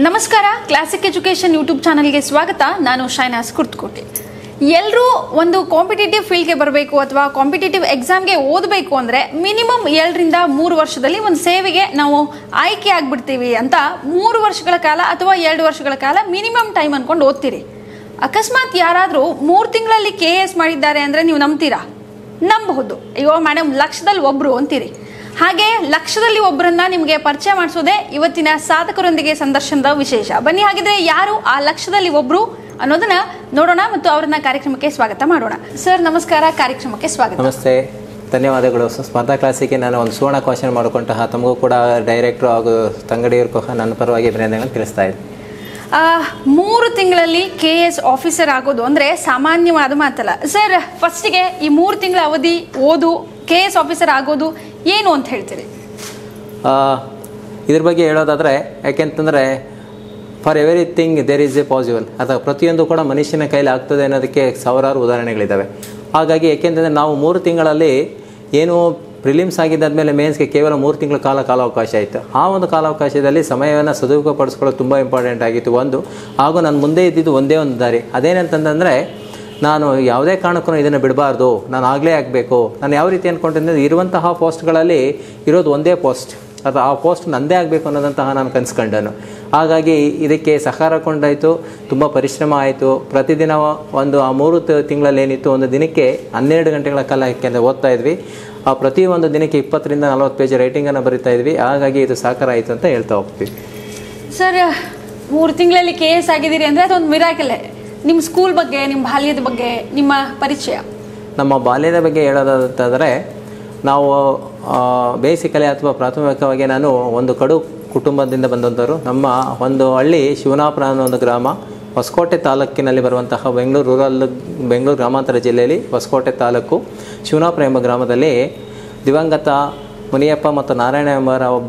ನಮಸ್ಕಾರ classic education YouTube ಚಾನಲ್ಗೆ ಸ್ವಾಗತ ನಾನು ಶೈನಾಸ್ ಕುರ್ತಕೋಟೆ ಎಲ್ಲರೂ ಒಂದು ಕಾಂಪಿಟೇಟಿವ್ ಫೀಲ್ಡ್ಗೆ ಬರಬೇಕು ಅಥವಾ ಕಾಂಪಿಟೇಟಿವ್ ಎಕ್ಸಾಮ್ಗೆ ಓದಬೇಕು ಅಂದರೆ ಮಿನಿಮಮ್ ಏಳರಿಂದ ಮೂರು ವರ್ಷದಲ್ಲಿ ಒಂದು ಸೇವೆಗೆ ನಾವು ಆಯ್ಕೆ ಆಗ್ಬಿಡ್ತೀವಿ ಅಂತ ಮೂರು ವರ್ಷಗಳ ಕಾಲ ಅಥವಾ ಎರಡು ವರ್ಷಗಳ ಕಾಲ ಮಿನಿಮಮ್ ಟೈಮ್ ಅನ್ಕೊಂಡು ಓದ್ತೀರಿ ಅಕಸ್ಮಾತ್ ಯಾರಾದರೂ ಮೂರು ತಿಂಗಳಲ್ಲಿ ಕೆ ಎಸ್ ಮಾಡಿದ್ದಾರೆ ಅಂದರೆ ನೀವು ನಂಬ್ತೀರಾ ನಂಬಬಹುದು ಅಯ್ಯೋ ಮೇಡಮ್ ಲಕ್ಷದಲ್ಲಿ ಒಬ್ರು ಅಂತೀರಿ ಹಾಗೆ ಲಕ್ಷದಲ್ಲಿ ಒಬ್ಬರನ್ನ ನಿಮಗೆ ಪರಿಚಯ ಮಾಡಿಸೋದೇ ಇವತ್ತಿನ ಸಾಧಕರೊಂದಿಗೆ ಸಂದರ್ಶನದ ವಿಶೇಷ ಬನ್ನಿ ಹಾಗಿದ್ರೆ ಯಾರು ಆ ಲಕ್ಷದಲ್ಲಿ ಒಬ್ರು ಅನ್ನೋದನ್ನ ನೋಡೋಣ ಮತ್ತು ಅವರನ್ನ ಕಾರ್ಯಕ್ರಮಕ್ಕೆ ಸ್ವಾಗತ ಮಾಡೋಣ ಸರ್ ನಮಸ್ಕಾರ ಕಾರ್ಯಕ್ರಮಕ್ಕೆ ಸ್ವಾಗತ ನಮಸ್ತೆ ಧನ್ಯವಾದಗಳು ಸ- ಸ್ಪರ್ಧಾ ಕ್ಲಾಸಿಗೆ ನಾನು ಒಂದು ಸುವರ್ಣ ಕ್ವಶನ್ ಮಾಡಿಕೊಂತಹ ತಮಗೂ ಕೂಡ ಡೈರೆಕ್ಟ್ರು ಹಾಗೂ ತಂಗಡಿಯವ್ರಿಗೂ ನನ್ನ ಪರವಾಗಿ ಅಭಿನಂದನೆಗಳನ್ನು ತಿಳಿಸ್ತಾ ಇದ್ದೀನಿ ಆ, ಮೂರು ತಿಂಗಳಲ್ಲಿ ಕೆ ಎಸ್ ಆಫೀಸರ್ ಆಗೋದು ಅಂದ್ರೆ ಸಾಮಾನ್ಯವಾದ ಮಾತಲ್ಲ ಸರ್ ಫಸ್ಟಿಗೆ ಈ ಮೂರು ತಿಂಗಳ ಅವಧಿ ಓದು ಕೆ ಎಸ್ ಆಫೀಸರ್ ಆಗೋದು ಏನು ಅಂತ ಹೇಳ್ತೀರಿ ಆ, ಇದ್ರ ಬಗ್ಗೆ ಹೇಳೋದಾದರೆ ಯಾಕೆಂತಂದರೆ for everything there is a possible ಅಥವಾ ಪ್ರತಿಯೊಂದು ಕೂಡ ಮನುಷ್ಯನ ಕೈಲಿ ಆಗ್ತದೆ ಅನ್ನೋದಕ್ಕೆ ಸಾವಿರಾರು ಉದಾಹರಣೆಗಳಿದ್ದಾವೆ ಹಾಗಾಗಿ ಯಾಕೆಂತಂದರೆ ನಾವು ಮೂರು ತಿಂಗಳಲ್ಲಿ ಏನು ಪ್ರಿಲಿಮ್ಸ್ ಆಗಿದ್ದಾದಮೇಲೆ ಮೇನ್ಸ್ಗೆ ಕೇವಲ ಮೂರು ತಿಂಗಳ ಕಾಲ ಕಾಲಾವಕಾಶ ಆಯಿತು ಆ ಒಂದು ಕಾಲಾವಕಾಶದಲ್ಲಿ ಸಮಯವನ್ನು ಸದುಪಯೋಗಪಡಿಸ್ಕೊಳ್ಳೋದು ತುಂಬ ಇಂಪಾರ್ಟೆಂಟ್ ಆಗಿತ್ತು ಒಂದು ಹಾಗೂ ನನ್ನ ಮುಂದೆ ಇದ್ದಿದ್ದು ಒಂದೇ ಒಂದು ದಾರಿ ಅದೇನಂತಂದರೆ ನಾನು ಯಾವುದೇ ಕಾರಣಕ್ಕೂ ಇದನ್ನು ಬಿಡಬಾರ್ದು ನಾನು ಆಗಲೇ ಆಗಬೇಕು ನಾನು ಯಾವ ರೀತಿ ಅಂದ್ಕೊಂಡಿದ್ದೆ ಇರುವಂತಹ ಪೋಸ್ಟ್ಗಳಲ್ಲಿ ಇರೋದು ಒಂದೇ ಪೋಸ್ಟ್ ಅದು ಆ ಪೋಸ್ಟ್ ನಂದೇ ಆಗಬೇಕು ಅನ್ನೋದಂತಹ ನಾನು ಕನ್ಸ್ಕೊಂಡನು ಹಾಗಾಗಿ ಇದಕ್ಕೆ ಸಹಕಾರ ಕೊಂಡಾಯಿತು ತುಂಬ ಪರಿಶ್ರಮ ಆಯಿತು ಪ್ರತಿದಿನ ಒಂದು ಆ ಮೂರು ತ- ತಿಂಗಳಲ್ಲಿ ಏನಿತ್ತು ಒಂದು ದಿನಕ್ಕೆ ಹನ್ನೆರಡು ಗಂಟೆಗಳ ಕಾಲ ಯಾಕೆಂದರೆ ಓದ್ತಾ ಇದ್ವಿ ಆ ಪ್ರತಿ ಒಂದು ದಿನಕ್ಕೆ ಇಪ್ಪತ್ತರಿಂದ ನಲವತ್ತು ಪೇಜ್ ರೈಟಿಂಗನ್ನು ಬರಿತಾ ಇದ್ವಿ ಹಾಗಾಗಿ ಇದು ಸಹಕಾರ ಆಯಿತು ಅಂತ ಹೇಳ್ತಾ ಹೋಗ್ತೀವಿ ಸರ್ ಮೂರು ತಿಂಗಳಲ್ಲಿ ಕೆ ಎಸ್ ಆಗಿದ್ದೀರಿ ಅಂದರೆ ಅದೊಂದು ಮಿರಾಕಲೆ ನಿಮ್ಮ ಸ್ಕೂಲ್ ಬಗ್ಗೆ ನಿಮ್ಮ ಬಾಲ್ಯದ ಬಗ್ಗೆ ನಿಮ್ಮ ಪರಿಚಯ ನಮ್ಮ ಬಾಲ್ಯದ ಬಗ್ಗೆ ಹೇಳೋದಾದರೆ ನಾವು ಬೇಸಿಕಲಿ ಅಥವಾ ಪ್ರಾಥಮಿಕವಾಗಿ ನಾನು ಒಂದು ಕಡು ಕುಟುಂಬದಿಂದ ಬಂದಂಥವ್ರು ನಮ್ಮ ಒಂದು ಹಳ್ಳಿ ಶಿವನಾಪುರ ಅನ್ನೋ ಒಂದು ಗ್ರಾಮ ಹೊಸಕೋಟೆ ತಾಲೂಕಿನಲ್ಲಿ ಬರುವಂತಹ ಬೆಂಗಳೂರು ರೂರಲ್ ಬೆಂಗಳೂರು ಗ್ರಾಮಾಂತರ ಜಿಲ್ಲೆಯಲ್ಲಿ ಹೊಸಕೋಟೆ ತಾಲೂಕು ಶಿವನಾಪುರ ಎಂಬ ಗ್ರಾಮದಲ್ಲಿ ದಿವಂಗತ ಮುನಿಯಪ್ಪ ಮತ್ತು ನಾರಾಯಣ ಎಂಬರ ಒಬ್ಬ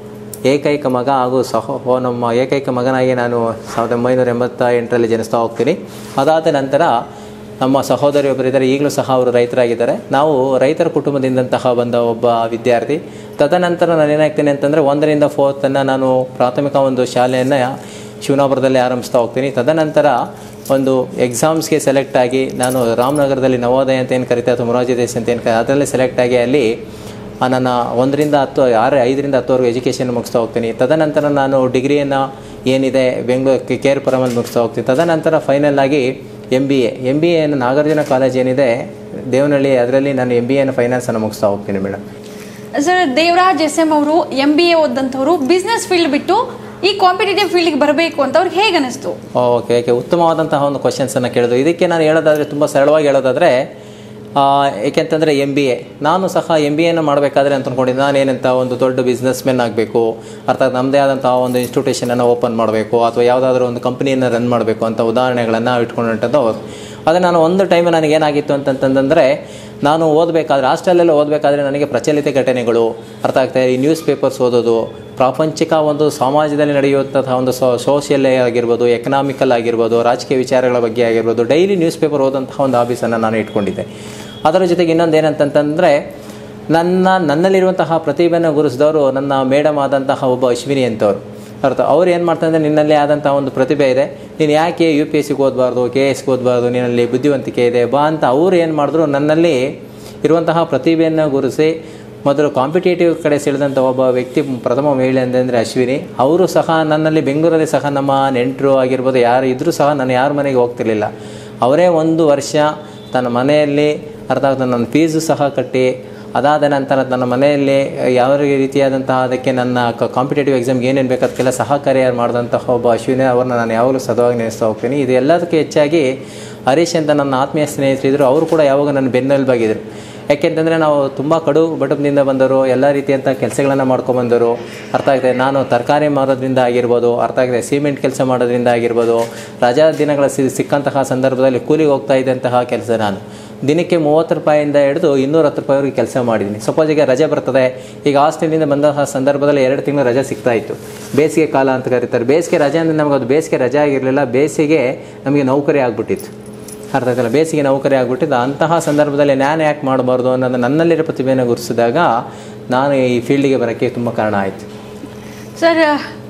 ಏಕೈಕ ಮಗ ಹಾಗೂ ಸಹೋ ಓ ನಮ್ಮ ಏಕೈಕ ಮಗನಾಗಿ ನಾನು ಸಾವಿರದ ಒಂಬೈನೂರ ಎಂಬತ್ತ ಎಂಟರಲ್ಲಿ ಜನಿಸ್ತಾ ಹೋಗ್ತೀನಿ ಅದಾದ ನಂತರ ನಮ್ಮ ಸಹೋದರಿಯೊಬ್ಬರಿದ್ದಾರೆ ಈಗಲೂ ಸಹ ಅವರು ರೈತರಾಗಿದ್ದಾರೆ ನಾವು ರೈತರ ಕುಟುಂಬದಿಂದಂತಹ ಬಂದ ಒಬ್ಬ ವಿದ್ಯಾರ್ಥಿ ತದನಂತರ ನಾನು ಏನಾಗ್ತೀನಿ ಅಂತಂದರೆ ಒಂದರಿಂದ ಫೋರ್ತನ್ನು ನಾನು ಪ್ರಾಥಮಿಕ ಒಂದು ಶಾಲೆಯನ್ನು ಶಿವನಾಪುರದಲ್ಲಿ ಆರಂಭಿಸ್ತಾ ಹೋಗ್ತೀನಿ ತದನಂತರ ಒಂದು ಎಕ್ಸಾಮ್ಸ್ಗೆ ಸೆಲೆಕ್ಟ್ ಆಗಿ ನಾನು ರಾಮನಗರದಲ್ಲಿ ನವೋದಯ ಅಂತ ಏನು ಕರಿತಾ ಅಥವಾ ಮೊರಾರ್ಜಿ ದೇಶ ಅಂತ ಏನು ಅದರಲ್ಲಿ ಸೆಲೆಕ್ಟ್ ಆಗಿ ಅಲ್ಲಿ ಆ ನನ್ನ ಒಂದರಿಂದ ಹತ್ತು ಆರು ಐದರಿಂದ ಹತ್ತುವರೆಗೂ ಎಜುಕೇಷನ್ ಮುಗಿಸ್ತಾ ಹೋಗ್ತೀನಿ ತದನಂತರ ನಾನು ಡಿಗ್ರಿಯನ್ನು ಏನಿದೆ ಬೆಂಗಳೂರು ಕೆ ಆರ್ ಪುರಮಲ್ಲಿ ಮುಗಿಸ್ತಾ ಹೋಗ್ತೀನಿ ತದನಂತರ ಫೈನಲ್ ಆಗಿ M B A M B ಎನ ನಾಗಾರ್ಜುನ ಕಾಲೇಜ್ ಏನಿದೆ ದೇವನಹಳ್ಳಿ ಅದರಲ್ಲಿ ನಾನು ಎಮ್ ಬಿ ಎನ ಫೈನಾನ್ಸನ್ನು ಮುಗಿಸ್ತಾ ಹೋಗ್ತೀನಿ madam sir Devaraj S M ಅವರು ಎಂ ಬಿ ಎ ಓದಂಥವ್ರು ಬಿಸ್ನೆಸ್ ಫೀಲ್ಡ್ ಬಿಟ್ಟು ಈ ಕಾಂಪಿಟೇಟಿವ್ ಫೀಲ್ಡ್ಗೆ ಬರಬೇಕು ಅಂತ ಅವ್ರಿಗೆ ಹೇಗೆ ಅನಿಸ್ತು ಓಕೆ ಓಕೆ ಉತ್ತಮವಾದಂತಹ ಒಂದು ಕ್ವಶನ್ಸನ್ನು ಕೇಳಿದ್ರು ಇದಕ್ಕೆ ನಾನು ಹೇಳೋದಾದರೆ ತುಂಬ ಸರಳವಾಗಿ ಹೇಳೋದಾದರೆ ಆ, ಏಕೆಂತಂದರೆ ಎಮ್ ಬಿ ಎ ನಾನು ಸಹ ಎಮ್ ಬಿ ಎನ ಮಾಡಬೇಕಾದ್ರೆ ಅಂತ ಅಂದ್ಕೊಂಡಿದ್ದೆ ನಾನೇನಂತ ಒಂದು ದೊಡ್ಡ ಬಿಸ್ನೆಸ್ ಮೆನ್ ಆಗಬೇಕು ಅರ್ಥಾತ್ ನಮ್ಮದೇ ಆದಂತಹ ಒಂದು ಇನ್ಸ್ಟಿಟ್ಯೂಷನನ್ನು ಓಪನ್ ಮಾಡಬೇಕು ಅಥವಾ ಯಾವುದಾದ್ರೂ ಒಂದು ಕಂಪ್ನಿಯನ್ನು ರನ್ ಮಾಡಬೇಕು ಅಂತ ಉದಾಹರಣೆಗಳನ್ನು ಇಟ್ಕೊಂಡಂಥದ್ದು ಹೌದು ಆದರೆ ನಾನು ಒಂದು ಟೈಮ್ ನನಗೆ ಏನಾಗಿತ್ತು ಅಂತಂತಂದರೆ ನಾನು ಓದಬೇಕಾದ್ರೆ ಹಾಸ್ಟೆಲಲ್ಲಿ ಓದಬೇಕಾದ್ರೆ ನನಗೆ ಪ್ರಚಲಿತ ಘಟನೆಗಳು ಅರ್ಥ ಆಗ್ತಾ ಈ ನ್ಯೂಸ್ ಪೇಪರ್ಸ್ ಓದೋದು ಪ್ರಾಪಂಚಿಕ ಒಂದು ಸಮಾಜದಲ್ಲಿ ನಡೆಯುವಂತಹ ಒಂದು ಸೋಷಿಯಲ್ ಆಗಿರ್ಬೋದು ಎಕನಾಮಿಕಲ್ ಆಗಿರ್ಬೋದು ರಾಜಕೀಯ ವಿಚಾರಗಳ ಬಗ್ಗೆ ಆಗಿರ್ಬೋದು ಡೈಲಿ ನ್ಯೂಸ್ ಪೇಪರ್ ಓದಂತಹ ಒಂದು ಹಾಬೀಸನ್ನು ನಾನು ಇಟ್ಕೊಂಡಿದ್ದೆ ಅದರ ಜೊತೆಗೆ ಇನ್ನೊಂದು ಏನಂತಂತಂದರೆ ನನ್ನ ನನ್ನಲ್ಲಿರುವಂತಹ ಪ್ರತಿಭೆಯನ್ನು ಗುರುಸಿದವರು ನನ್ನ ಮೇಡಮ್ ಆದಂತಹ ಒಬ್ಬ ಅಶ್ವಿನಿ ಅಂತವರು ಅರ್ಥ ಅವ್ರು ಏನು ಮಾಡ್ತಾರೆ ಅಂದರೆ ನಿನ್ನಲ್ಲಿ ಆದಂತಹ ಒಂದು ಪ್ರತಿಭೆ ಇದೆ ನೀನು ಯಾಕೆ ಯು ಪಿ ಎಸ್ ಸಿಗೆ ಓದಬಾರ್ದು ಕೆ ಎಸ್ಗೆ ಓದಬಾರ್ದು ನಿನ್ನಲ್ಲಿ ಬುದ್ಧಿವಂತಿಕೆ ಇದೆ ಬಾ ಅಂತ ಅವ್ರು ಏನು ಮಾಡಿದ್ರು ನನ್ನಲ್ಲಿ ಇರುವಂತಹ ಪ್ರತಿಭೆಯನ್ನು ಗುರುಸಿ ಮೊದಲು ಕಾಂಪಿಟೇಟಿವ್ ಕಡೆ ಸೆಳೆದಂಥ ಒಬ್ಬ ವ್ಯಕ್ತಿ ಪ್ರಥಮ ಮಹಿಳೆ ಅಂತಂದರೆ ಅಶ್ವಿನಿ ಅವರು ಸಹ ನನ್ನಲ್ಲಿ ಬೆಂಗಳೂರಲ್ಲಿ ಸಹ ನಮ್ಮ ನೆಂಟರು ಆಗಿರ್ಬೋದು ಯಾರು ಇದ್ದರೂ ಸಹ ನಾನು ಯಾರ ಮನೆಗೆ ಹೋಗ್ತಿರ್ಲಿಲ್ಲ ಅವರೇ ಒಂದು ವರ್ಷ ತನ್ನ ಮನೆಯಲ್ಲಿ ಅರ್ಥ ಆಗ್ತದೆ ನನ್ನ ಫೀಸು ಸಹ ಕಟ್ಟಿ ಅದಾದ ನಂತರ ನನ್ನ ಮನೆಯಲ್ಲಿ ಯಾವ ರೀತಿಯಾದಂತಹ ಅದಕ್ಕೆ ನನ್ನ ಕಾಂಪಿಟೇಟಿವ್ ಎಕ್ಸಾಮ್ಗೆ ಏನೇನು ಬೇಕು ಅದಕ್ಕೆಲ್ಲ ಸಹಕಾರಿಯಾಗಿ ಮಾಡಿದಂತಹ ಒಬ್ಬ ಅಶ್ವಿನಿ ಅವ್ರನ್ನ ನಾನು ಯಾವಾಗಲೂ ಸದವಾಗಿ ನೆನೆಸ್ತಾ ಹೋಗ್ತೀನಿ ಇದು ಎಲ್ಲದಕ್ಕೆ ಹೆಚ್ಚಾಗಿ ಹರೀಶ್ ಅಂತ ನನ್ನ ಆತ್ಮೀಯ ಸ್ನೇಹಿತರಿದ್ದರು ಅವರು ಕೂಡ ಯಾವಾಗ ನನ್ನ ಬೆನ್ನೆಲುಬಾಗಿದ್ರು ಯಾಕೆಂತಂದರೆ ನಾವು ತುಂಬ ಕಡು ಬಟುಪಿನಿಂದ ಬಂದವರು ಎಲ್ಲ ರೀತಿಯಂಥ ಕೆಲಸಗಳನ್ನು ಮಾಡ್ಕೊಂಬಂದವರು ಅರ್ಥ ಆಗ್ತದೆ ನಾನು ತರಕಾರಿ ಮಾರೋದ್ರಿಂದ ಆಗಿರ್ಬೋದು ಅರ್ಥ ಆಗ್ತದೆ ಸಿಮೆಂಟ್ ಕೆಲಸ ಮಾಡೋದ್ರಿಂದ ಆಗಿರ್ಬೋದು ರಜಾ ದಿನಗಳ ಸಿ- ಸಿಕ್ಕಂತಹ ಸಂದರ್ಭದಲ್ಲಿ ಕೂಲಿಗೆ ಹೋಗ್ತಾ ಇದ್ದಂತಹ ಕೆಲಸ ನಾನು ದಿನಕ್ಕೆ ಮೂವತ್ತು ರೂಪಾಯಿಂದ ಹಿಡಿದು ಇನ್ನೂರ ಹತ್ತು ರೂಪಾಯಿವರೆಗೆ ಕೆಲಸ ಮಾಡಿದ್ದೀನಿ ಸಪೋಸ್ ಈಗ ರಜೆ ಬರ್ತದೆ ಈಗ ಹಾಸ್ಟೆಲಿಂದ ಬಂದಂತಹ ಸಂದರ್ಭದಲ್ಲಿ ಎರಡು ತಿಂಗಳು ರಜೆ ಸಿಗ್ತಾ ಇತ್ತು ಬೇಸಿಗೆ ಕಾಲ ಅಂತ ಕರೀತಾರೆ ಬೇಸಿಗೆ ರಜೆ ಅಂದರೆ ನಮಗೆ ಅದು ಬೇಸಿಗೆ ರಜೆ ಆಗಿರಲಿಲ್ಲ ಬೇಸಿಗೆ ನಮಗೆ ನೌಕರಿ ಆಗಿಬಿಟ್ಟಿತ್ತು ಅರ್ಥ ಆಯ್ತಲ್ಲ ಬೇಸಿಗೆ ನೌಕರಿ ಆಗಿಬಿಟ್ಟಿದ್ದು ಅಂತಹ ಸಂದರ್ಭದಲ್ಲಿ ನಾನು ಯಾಕೆ ಮಾಡಬಾರ್ದು ಅನ್ನೋದು ನನ್ನಲ್ಲಿರೋ ಪ್ರತಿಭೆಯನ್ನು ಗುರುತಿಸಿದಾಗ ನಾನು ಈ ಫೀಲ್ಡಿಗೆ ಬರೋಕ್ಕೆ ತುಂಬ ಕಾರಣ ಆಯಿತು ಸರ್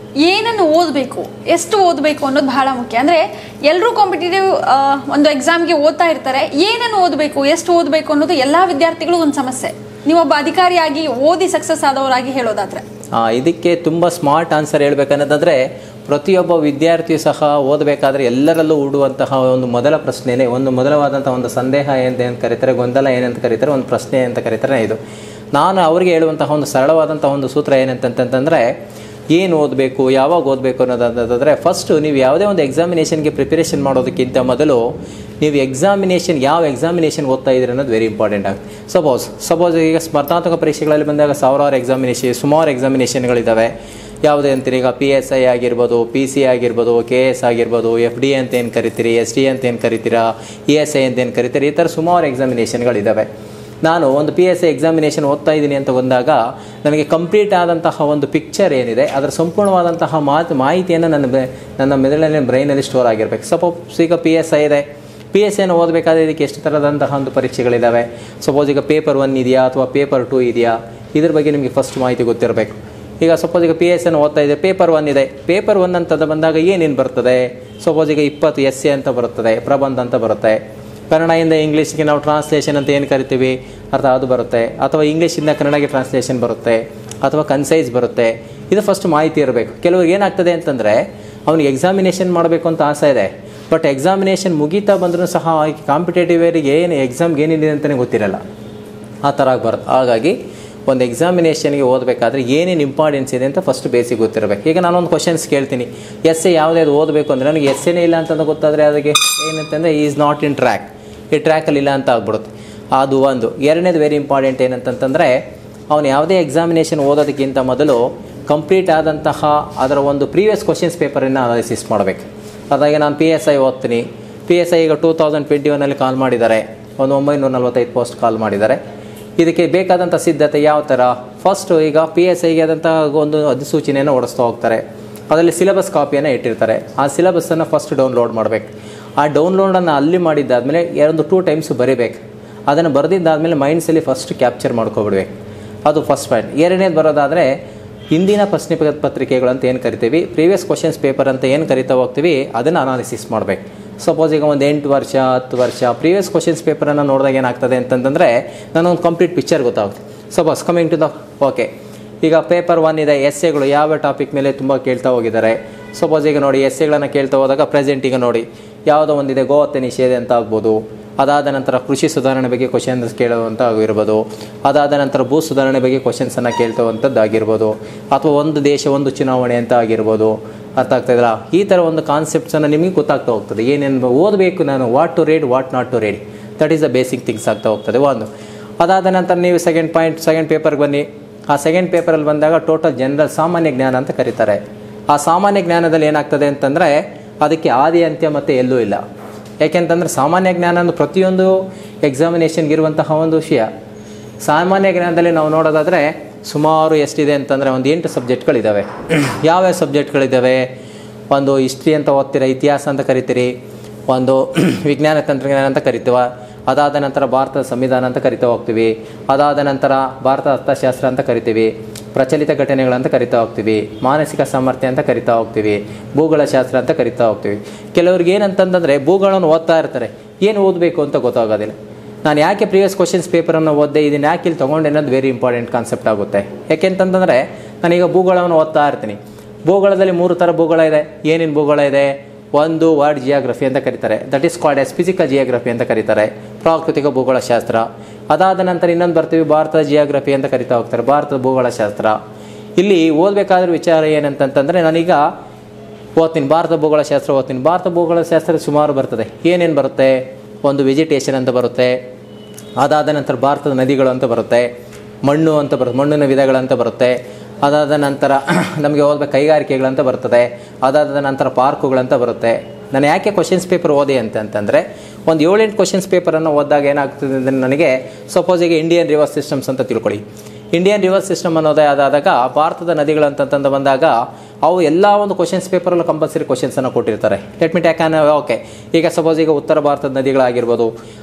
ಏನನ್ನು ಓದಬೇಕು ಎಷ್ಟು ಓದಬೇಕು ಅನ್ನೋದು ಬಹಳ ಮುಖ್ಯ ಅಂದರೆ ಎಲ್ಲರೂ ಕಾಂಪಿಟೇಟಿವ್ ಒಂದು ಎಕ್ಸಾಮ್ಗೆ ಓದ್ತಾ ಇರ್ತಾರೆ ಏನನ್ನು ಓದಬೇಕು ಎಷ್ಟು ಓದಬೇಕು ಅನ್ನೋದು ಎಲ್ಲ ವಿದ್ಯಾರ್ಥಿಗಳು ಒಂದು ಸಮಸ್ಯೆ ನೀವೊಬ್ಬ ಅಧಿಕಾರಿಯಾಗಿ ಓದಿ ಸಕ್ಸಸ್ ಆದವರಾಗಿ ಹೇಳೋದಾದ್ರೆ ಆ, ಇದಕ್ಕೆ ತುಂಬ ಸ್ಮಾರ್ಟ್ ಆನ್ಸರ್ ಹೇಳ್ಬೇಕನ್ನೋದಾದ್ರೆ ಪ್ರತಿಯೊಬ್ಬ ವಿದ್ಯಾರ್ಥಿಯು ಸಹ ಓದಬೇಕಾದ್ರೆ ಎಲ್ಲರಲ್ಲೂ ಹೂಡುವಂತಹ ಒಂದು ಮೊದಲ ಪ್ರಶ್ನೆನೇ ಒಂದು ಮೊದಲವಾದಂತಹ ಒಂದು ಸಂದೇಹ ಅಂತ ಏನು ಕರೀತಾರೆ ಗೊಂದಲ ಏನಂತ ಕರೀತಾರೆ ಒಂದು ಪ್ರಶ್ನೆ ಅಂತ ಕರೀತಾರೆ ಇದು ನಾನು ಅವರಿಗೆ ಹೇಳುವಂತಹ ಒಂದು ಸರಳವಾದಂತಹ ಒಂದು ಸೂತ್ರ ಏನಂತಂತಂದರೆ ಏನು ಓದಬೇಕು ಯಾವಾಗ ಓದಬೇಕು ಅನ್ನೋದಾದ್ರೆ ಫಸ್ಟು ನೀವು ಯಾವುದೇ ಒಂದು ಎಕ್ಸಾಮಿನೇಷನ್ಗೆ ಪ್ರಿಪರೇಷನ್ ಮಾಡೋದಕ್ಕಿಂತ ಮೊದಲು ನೀವು ಎಕ್ಸಾಮಿನೇಷನ್ ಯಾವ ಎಕ್ಸಾಮಿನೇಷನ್ ಓದ್ತಾ ಇದ್ದೀರಿ ಅನ್ನೋದು ವೆರಿ ಇಂಪಾರ್ಟೆಂಟ್ ಆಗುತ್ತೆ ಸಪೋಸ್ ಸಪೋಸ್ ಈಗ ಸ್ಪರ್ಧಾತ್ಮಕ ಪರೀಕ್ಷೆಗಳಲ್ಲಿ ಬಂದಾಗ ಸಾವಿರಾರು ಎಕ್ಸಾಮಿನೇಷನ್ ಸುಮಾರು ಎಕ್ಸಾಮಿನೇಷನ್ಗಳಿದ್ದಾವೆ ಯಾವುದೇ ಅಂತೀರಿ ಈಗ ಪಿ ಎಸ್ ಐ ಆಗಿರ್ಬೋದು ಪಿ ಸಿ ಆಗಿರ್ಬೋದು ಕೆ ಎಸ್ ಆಗಿರ್ಬೋದು ಎಫ್ ಡಿ ಅಂತ ಏನು ಕರಿತೀರಿ ಎಸ್ ಡಿ ಅಂತ ಏನು ಕರಿತೀರಾ ಇ ಎಸ್ ಐ ಅಂತ ಏನು ಕರಿತೀರಿ ಈ ಥರ ಸುಮಾರು ಎಕ್ಸಾಮಿನೇಷನ್ಗಳಿದ್ದಾವೆ ನಾನು ಒಂದು ಪಿ ಎಸ್ ಐ ಎಕ್ಸಾಮಿನೇಷನ್ ಓದ್ತಾ ಇದ್ದೀನಿ ಅಂತ ಬಂದಾಗ ನನಗೆ ಕಂಪ್ಲೀಟ್ ಆದಂತಹ ಒಂದು ಪಿಕ್ಚರ್ ಏನಿದೆ ಅದರ ಸಂಪೂರ್ಣವಾದಂತಹ ಮಾತು ಮಾಹಿತಿಯನ್ನು ನನ್ನ ಬೆ- ನನ್ನ ಮೆದುಳಿನ ಬ್ರೈನಲ್ಲಿ ಸ್ಟೋರ್ ಆಗಿರಬೇಕು ಸಪೋಸ್ ಈಗ ಪಿ ಎಸ್ ಐ ಇದೆ ಪಿ ಎಸ್ ಐನ ಓದಬೇಕಾದ್ರೆ ಇದಕ್ಕೆ ಎಷ್ಟು ಥರದಂತಹ ಒಂದು ಪರೀಕ್ಷೆಗಳಿದ್ದಾವೆ ಸಪೋಸ್ ಈಗ ಪೇಪರ್ ಒನ್ ಇದೆಯಾ ಅಥವಾ ಪೇಪರ್ ಟೂ ಇದೆಯಾ ಇದ್ರ ಬಗ್ಗೆ ನಿಮಗೆ ಫಸ್ಟ್ ಮಾಹಿತಿ ಗೊತ್ತಿರಬೇಕು ಈಗ ಸಪೋಸ್ ಈಗ ಪಿ ಎಸ್ ಎನ್ ಓದ್ತಾ ಇದೆ ಪೇಪರ್ ಒನ್ ಇದೆ ಪೇಪರ್ ಒನ್ ಅಂತ ಬಂದಾಗ ಏನೇನು ಬರ್ತದೆ ಸಪೋಸ್ ಈಗ ಇಪ್ಪತ್ತು ಎಸ್ ಎ ಅಂತ ಬರುತ್ತದೆ ಪ್ರಬಂಧ ಅಂತ ಬರುತ್ತೆ ಕನ್ನಡದಿಂದ ಇಂಗ್ಲೀಷ್ಗೆ ನಾವು ಟ್ರಾನ್ಸ್ಲೇಷನ್ ಅಂತ ಏನು ಕರಿತೀವಿ ಅರ್ಥ ಅದು ಬರುತ್ತೆ ಅಥವಾ ಇಂಗ್ಲೀಷಿಂದ ಕನ್ನಡಕ್ಕೆ ಟ್ರಾನ್ಸ್ಲೇಷನ್ ಬರುತ್ತೆ ಅಥವಾ ಕನ್ಸೈಸ್ ಬರುತ್ತೆ ಇದು ಫಸ್ಟ್ ಮಾಹಿತಿ ಇರಬೇಕು ಕೆಲವ್ರಿಗೆ ಏನಾಗ್ತದೆ ಅಂತಂದರೆ ಅವ್ನಿಗೆ ಎಕ್ಸಾಮಿನೇಷನ್ ಮಾಡಬೇಕು ಅಂತ ಆಸೆ ಇದೆ ಬಟ್ ಎಕ್ಸಾಮಿನೇಷನ್ ಮುಗೀತಾ ಬಂದರೂ ಸಹ ಕಾಂಪಿಟೇಟಿವ್ ಏರಿಗೆ ಏನು ಎಕ್ಸಾಮ್ಗೆ ಏನಿದೆ ಅಂತಲೇ ಗೊತ್ತಿರಲ್ಲ ಆ ಥರ ಬರುತ್ತೆ ಹಾಗಾಗಿ ಒಂದು ಎಕ್ಸಾಮಿನೇಷನ್ಗೆ ಓದಬೇಕಾದ್ರೆ ಏನೇನು ಇಂಪಾರ್ಟೆನ್ಸ್ ಇದೆ ಅಂತ ಫಸ್ಟ್ ಬೇಸಿಕ್ ಗೊತ್ತಿರಬೇಕು ಈಗ ನಾನೊಂದು ಕ್ವಶನ್ಸ್ ಕೇಳ್ತೀನಿ ಎಸ್ ಎ ಯಾವುದ್ಯಾವುದು ಓದಬೇಕು ಅಂದರೆ ನನಗೆ ಎಸ್ ಎನೇ ಇಲ್ಲ ಅಂತಂದು ಗೊತ್ತಾದರೆ ಅದಕ್ಕೆ ಏನಂತಂದರೆ ಈಸ್ ನಾಟ್ ಇನ್ ಟ್ರ್ಯಾಕ್ ಈ ಟ್ರ್ಯಾಕಲ್ಲಿ ಇಲ್ಲ ಅಂತ ಆಗ್ಬಿಡುತ್ತೆ ಅದು ಒಂದು ಎರಡನೇದು ವೆರಿ ಇಂಪಾರ್ಟೆಂಟ್ ಏನಂತಂತಂದರೆ ಅವನು ಯಾವುದೇ ಎಕ್ಸಾಮಿನೇಷನ್ ಓದೋದಕ್ಕಿಂತ ಮೊದಲು ಕಂಪ್ಲೀಟ್ ಆದಂತಹ ಅದರ ಒಂದು ಪ್ರೀವಿಯಸ್ ಕ್ವಶನ್ಸ್ ಪೇಪರನ್ನು ಅನಾಲಿಸಿಸ್ ಮಾಡಬೇಕು ಅದಾಗಿ ನಾನು ಪಿ ಎಸ್ ಐ ಓದ್ತೀನಿ ಪಿ ಎಸ್ ಐ ಈಗ ಟೂ ತೌಸಂಡ್ ಟ್ವೆಂಟಿ ಒನ್ನಲ್ಲಿ ಕಾಲ್ ಮಾಡಿದ್ದಾರೆ ಒಂದು ಒಂಬೈನೂರ ನಲ್ವತ್ತೈದು ಪೋಸ್ಟ್ ಕಾಲ್ ಮಾಡಿದ್ದಾರೆ ಇದಕ್ಕೆ ಬೇಕಾದಂಥ ಸಿದ್ಧತೆ ಯಾವ ಥರ ಫಸ್ಟು ಈಗ ಪಿ ಎಸ್ ಐಗೆ ಆದಂಥ ಒಂದು ಅಧಿಸೂಚನೆಯನ್ನು ಓಡಿಸ್ತಾ ಹೋಗ್ತಾರೆ ಅದರಲ್ಲಿ ಸಿಲೆಬಸ್ ಕಾಪಿಯನ್ನು ಇಟ್ಟಿರ್ತಾರೆ ಆ ಸಿಲೆಬಸ್ಸನ್ನು ಫಸ್ಟ್ ಡೌನ್ಲೋಡ್ ಮಾಡಬೇಕು ಆ ಡೌನ್ಲೋಡನ್ನು ಅಲ್ಲಿ ಮಾಡಿದ್ದಾದಮೇಲೆ ಒಂದು ಟೂ ಟೈಮ್ಸ್ ಬರೀಬೇಕು ಅದನ್ನು ಬರೆದಿದ್ದಾದಮೇಲೆ ಮೈಂಡ್ಸಲ್ಲಿ ಫಸ್ಟ್ ಕ್ಯಾಪ್ಚರ್ ಮಾಡ್ಕೊಬಿಡ್ಬೇಕು ಅದು ಫಸ್ಟ್ ಪಾಯಿಂಟ್ ಎರಡನೇದು ಬರೋದಾದರೆ ಹಿಂದಿನ ಪ್ರಶ್ನೆ ಪ- ಪತ್ರಿಕೆಗಳು ಅಂತ ಏನು ಕರಿತೀವಿ ಪ್ರೀವಿಯಸ್ ಕ್ವಶನ್ಸ್ ಪೇಪರ್ ಅಂತ ಏನು ಕರಿತಾ ಹೋಗ್ತೀವಿ ಅದನ್ನು ಅನಾಲಿಸಿಸ್ ಮಾಡಬೇಕು ಸಪೋಸ್ ಈಗ ಒಂದು ಎಂಟು ವರ್ಷ ಹತ್ತು ವರ್ಷ ಪ್ರೀವಿಯಸ್ ಕ್ವಶನ್ಸ್ ಪೇಪರನ್ನು ನೋಡಿದಾಗ ಏನಾಗ್ತದೆ ಅಂತಂತಂದರೆ ನನಗೊಂದು ಕಂಪ್ಲೀಟ್ ಪಿಕ್ಚರ್ ಗೊತ್ತಾಗುತ್ತೆ suppose coming to the okay ಈಗ ಪೇಪರ್ ಒನ್ ಇದೆ ಎಸ್ಸೆಗಳು ಯಾವ ಟಾಪಿಕ್ ಮೇಲೆ ತುಂಬ ಕೇಳ್ತಾ ಹೋಗಿದ್ದಾರೆ ಸಪೋಸ್ ಈಗ ನೋಡಿ ಎಸ್ಸೆಗಳನ್ನು ಕೇಳ್ತಾ ಹೋದಾಗ ಪ್ರೆಸೆಂಟ್ ಈಗ ನೋಡಿ ಯಾವುದೋ ಒಂದಿದೆ ಗೋಹತ್ಯೆ ನಿಷೇಧ ಅಂತ ಆಗ್ಬೋದು ಅದಾದ ನಂತರ ಕೃಷಿ ಸುಧಾರಣೆ ಬಗ್ಗೆ ಕ್ವಶನ್ಸ್ ಕೇಳುವಂಥ ಆಗಿರ್ಬೋದು ಅದಾದ ನಂತರ ಭೂ ಸುಧಾರಣೆ ಬಗ್ಗೆ ಕ್ವಶನ್ಸನ್ನು ಕೇಳ್ತವಂಥದ್ದು ಆಗಿರ್ಬೋದು ಅಥವಾ ಒಂದು ದೇಶ ಒಂದು ಚುನಾವಣೆ ಅಂತ ಆಗಿರ್ಬೋದು ಅರ್ಥ ಆಗ್ತಾಯಿಲ್ಲ ಈ ಥರ ಒಂದು ಕಾನ್ಸೆಪ್ಟ್ಸನ್ನು ನಿಮಗೆ ಗೊತ್ತಾಗ್ತಾ ಹೋಗ್ತದೆ ಏನೇನು ಓದಬೇಕು ನಾನು what to read what not to read that is the basic things ಆಗ್ತಾ ಹೋಗ್ತದೆ ಒಂದು ಅದಾದ ನಂತರ ನೀವು ಸೆಕೆಂಡ್ ಪಾಯಿಂಟ್ ಸೆಕೆಂಡ್ ಪೇಪರ್ಗೆ ಬನ್ನಿ ಆ ಸೆಕೆಂಡ್ ಪೇಪರಲ್ಲಿ ಬಂದಾಗ ಟೋಟಲ್ ಜನರಲ್ ಸಾಮಾನ್ಯ ಜ್ಞಾನ ಅಂತ ಕರೀತಾರೆ ಆ ಸಾಮಾನ್ಯ ಜ್ಞಾನದಲ್ಲಿ ಏನಾಗ್ತದೆ ಅಂತಂದರೆ ಅದಕ್ಕೆ ಆದಿ ಅಂತ್ಯ ಮತ್ತು ಎಲ್ಲೂ ಇಲ್ಲ ಯಾಕೆಂತಂದರೆ ಸಾಮಾನ್ಯ ಜ್ಞಾನ ಅನ್ನೋದು ಪ್ರತಿಯೊಂದು ಎಕ್ಸಾಮಿನೇಷನ್ಗೆ ಇರುವಂತಹ ಒಂದು ವಿಷಯ ಸಾಮಾನ್ಯ ಜ್ಞಾನದಲ್ಲಿ ನಾವು ನೋಡೋದಾದರೆ ಸುಮಾರು ಎಷ್ಟಿದೆ ಅಂತಂದರೆ ಒಂದು ಎಂಟು ಸಬ್ಜೆಕ್ಟ್ಗಳಿದ್ದಾವೆ ಯಾವ್ಯಾವ ಸಬ್ಜೆಕ್ಟ್ಗಳಿದ್ದಾವೆ ಒಂದು ಹಿಸ್ಟ್ರಿ ಅಂತ ಓದ್ತೀರ ಇತಿಹಾಸ ಅಂತ ಕರಿತೀರಿ ಒಂದು ವಿಜ್ಞಾನ ತಂತ್ರಜ್ಞಾನ ಅಂತ ಕರಿತೀವ ಅದಾದ ನಂತರ ಭಾರತದ ಸಂವಿಧಾನ ಅಂತ ಕರಿತಾ ಹೋಗ್ತೀವಿ ಅದಾದ ನಂತರ ಭಾರತ ಅರ್ಥಶಾಸ್ತ್ರ ಅಂತ ಕರಿತೀವಿ ಪ್ರಚಲಿತ ಘಟನೆಗಳಂತ ಕರಿತಾ ಹೋಗ್ತೀವಿ ಮಾನಸಿಕ ಸಾಮರ್ಥ್ಯ ಅಂತ ಕರಿತಾ ಹೋಗ್ತೀವಿ ಭೂಗೋಳ ಶಾಸ್ತ್ರ ಅಂತ ಕರಿತಾ ಹೋಗ್ತೀವಿ ಕೆಲವ್ರಿಗೆ ಏನಂತಂದರೆ ಭೂಗೋಳವನ್ನು ಓದ್ತಾ ಇರ್ತಾರೆ ಏನು ಓದಬೇಕು ಅಂತ ಗೊತ್ತಾಗೋದಿಲ್ಲ ನಾನು ಯಾಕೆ ಪ್ರೀವಿಯಸ್ ಕ್ವಶನ್ಸ್ ಪೇಪರನ್ನು ಓದ್ದೆ ಇದನ್ನು ಯಾಕೆ ಇಲ್ಲಿ ತೊಗೊಂಡೆ ಅನ್ನೋದು ವೆರಿ ಇಂಪಾರ್ಟೆಂಟ್ ಕಾನ್ಸೆಪ್ಟ್ ಆಗುತ್ತೆ ಯಾಕೆಂತಂದರೆ ನಾನೀಗ ಭೂಗೋಳವನ್ನು ಓದ್ತಾ ಇರ್ತೀನಿ ಭೂಗೋಳದಲ್ಲಿ ಮೂರು ಥರ ಭೂಗೋಳ ಇದೆ ಏನೇನು ಭೂಗೋಳ ಇದೆ ಒಂದು ವರ್ಡ್ ಜಿಯಾಗ್ರಫಿ ಅಂತ ಕರೀತಾರೆ that is called as physical geography ಅಂತ ಕರೀತಾರೆ ಪ್ರಾಕೃತಿಕ ಭೂಗೋಳಶಾಸ್ತ್ರ ಅದಾದ ನಂತರ ಇನ್ನೊಂದು ಬರ್ತೀವಿ ಭಾರತದ ಜಿಯಾಗ್ರಫಿ ಅಂತ ಕರಿತಾ ಹೋಗ್ತಾರೆ ಭಾರತದ ಭೂಗೋಳಶಾಸ್ತ್ರ ಇಲ್ಲಿ ಓದಬೇಕಾದ್ರೆ ವಿಚಾರ ಏನಂತಂತಂದರೆ ನಾನೀಗ ಓದ್ತೀನಿ ಭಾರತ ಭೂಗೋಳಶಾಸ್ತ್ರ ಓದ್ತೀನಿ ಭಾರತ ಭೂಗೋಳಶಾಸ್ತ್ರ ಸುಮಾರು ಬರ್ತದೆ ಏನೇನು ಬರುತ್ತೆ ಒಂದು ವೆಜಿಟೇಷನ್ ಅಂತ ಬರುತ್ತೆ ಅದಾದ ನಂತರ ಭಾರತದ ನದಿಗಳು ಅಂತ ಬರುತ್ತೆ ಮಣ್ಣು ಅಂತ ಬರುತ್ತೆ ಮಣ್ಣಿನ ವಿಧಗಳಂತ ಬರುತ್ತೆ ಅದಾದ ನಂತರ ನಮಗೆ ಓದಬೇಕು ಕೈಗಾರಿಕೆಗಳಂತ ಬರ್ತದೆ ಅದಾದ ನಂತರ ಪಾರ್ಕುಗಳಂತ ಬರುತ್ತೆ ನಾನು ಯಾಕೆ ಕ್ವಶನ್ಸ್ ಪೇಪರ್ ಓದಿ ಅಂತ ಅಂತಂದರೆ ಒಂದು ಏಳೆಂಟು ಕ್ವಶನ್ಸ್ ಪೇಪರನ್ನು ಓದಿದಾಗ ಏನಾಗ್ತದೆ ಅಂದರೆ ನನಗೆ ಸಪೋಸ್ ಈಗ ಇಂಡಿಯನ್ ರಿವರ್ ಸಿಸ್ಟಮ್ಸ್ ಅಂತ ತಿಳ್ಕೊಳ್ಳಿ ಇಂಡಿಯನ್ ರಿವರ್ ಸಿಸ್ಟಮ್ ಅನ್ನೋದೇ ಆದಾಗ ಭಾರತದ ನದಿಗಳಂತಂದು ಬಂದಾಗ ಅವು ಎಲ್ಲ ಒಂದು ಕ್ವಶನ್ಸ್ ಪೇಪರಲ್ಲೂ ಕಂಪಲ್ಸರಿ ಕ್ವಶನ್ಸನ್ನು ಕೊಟ್ಟಿರ್ತಾರೆ ಲೆಟ್ ಮಿ ಟ್ಯಾಕ್ ಓಕೆ ಈಗ ಸಪೋಸ್ ಈಗ ಉತ್ತರ ಭಾರತದ ನದಿಗಳಾಗಿರ್ಬೋದು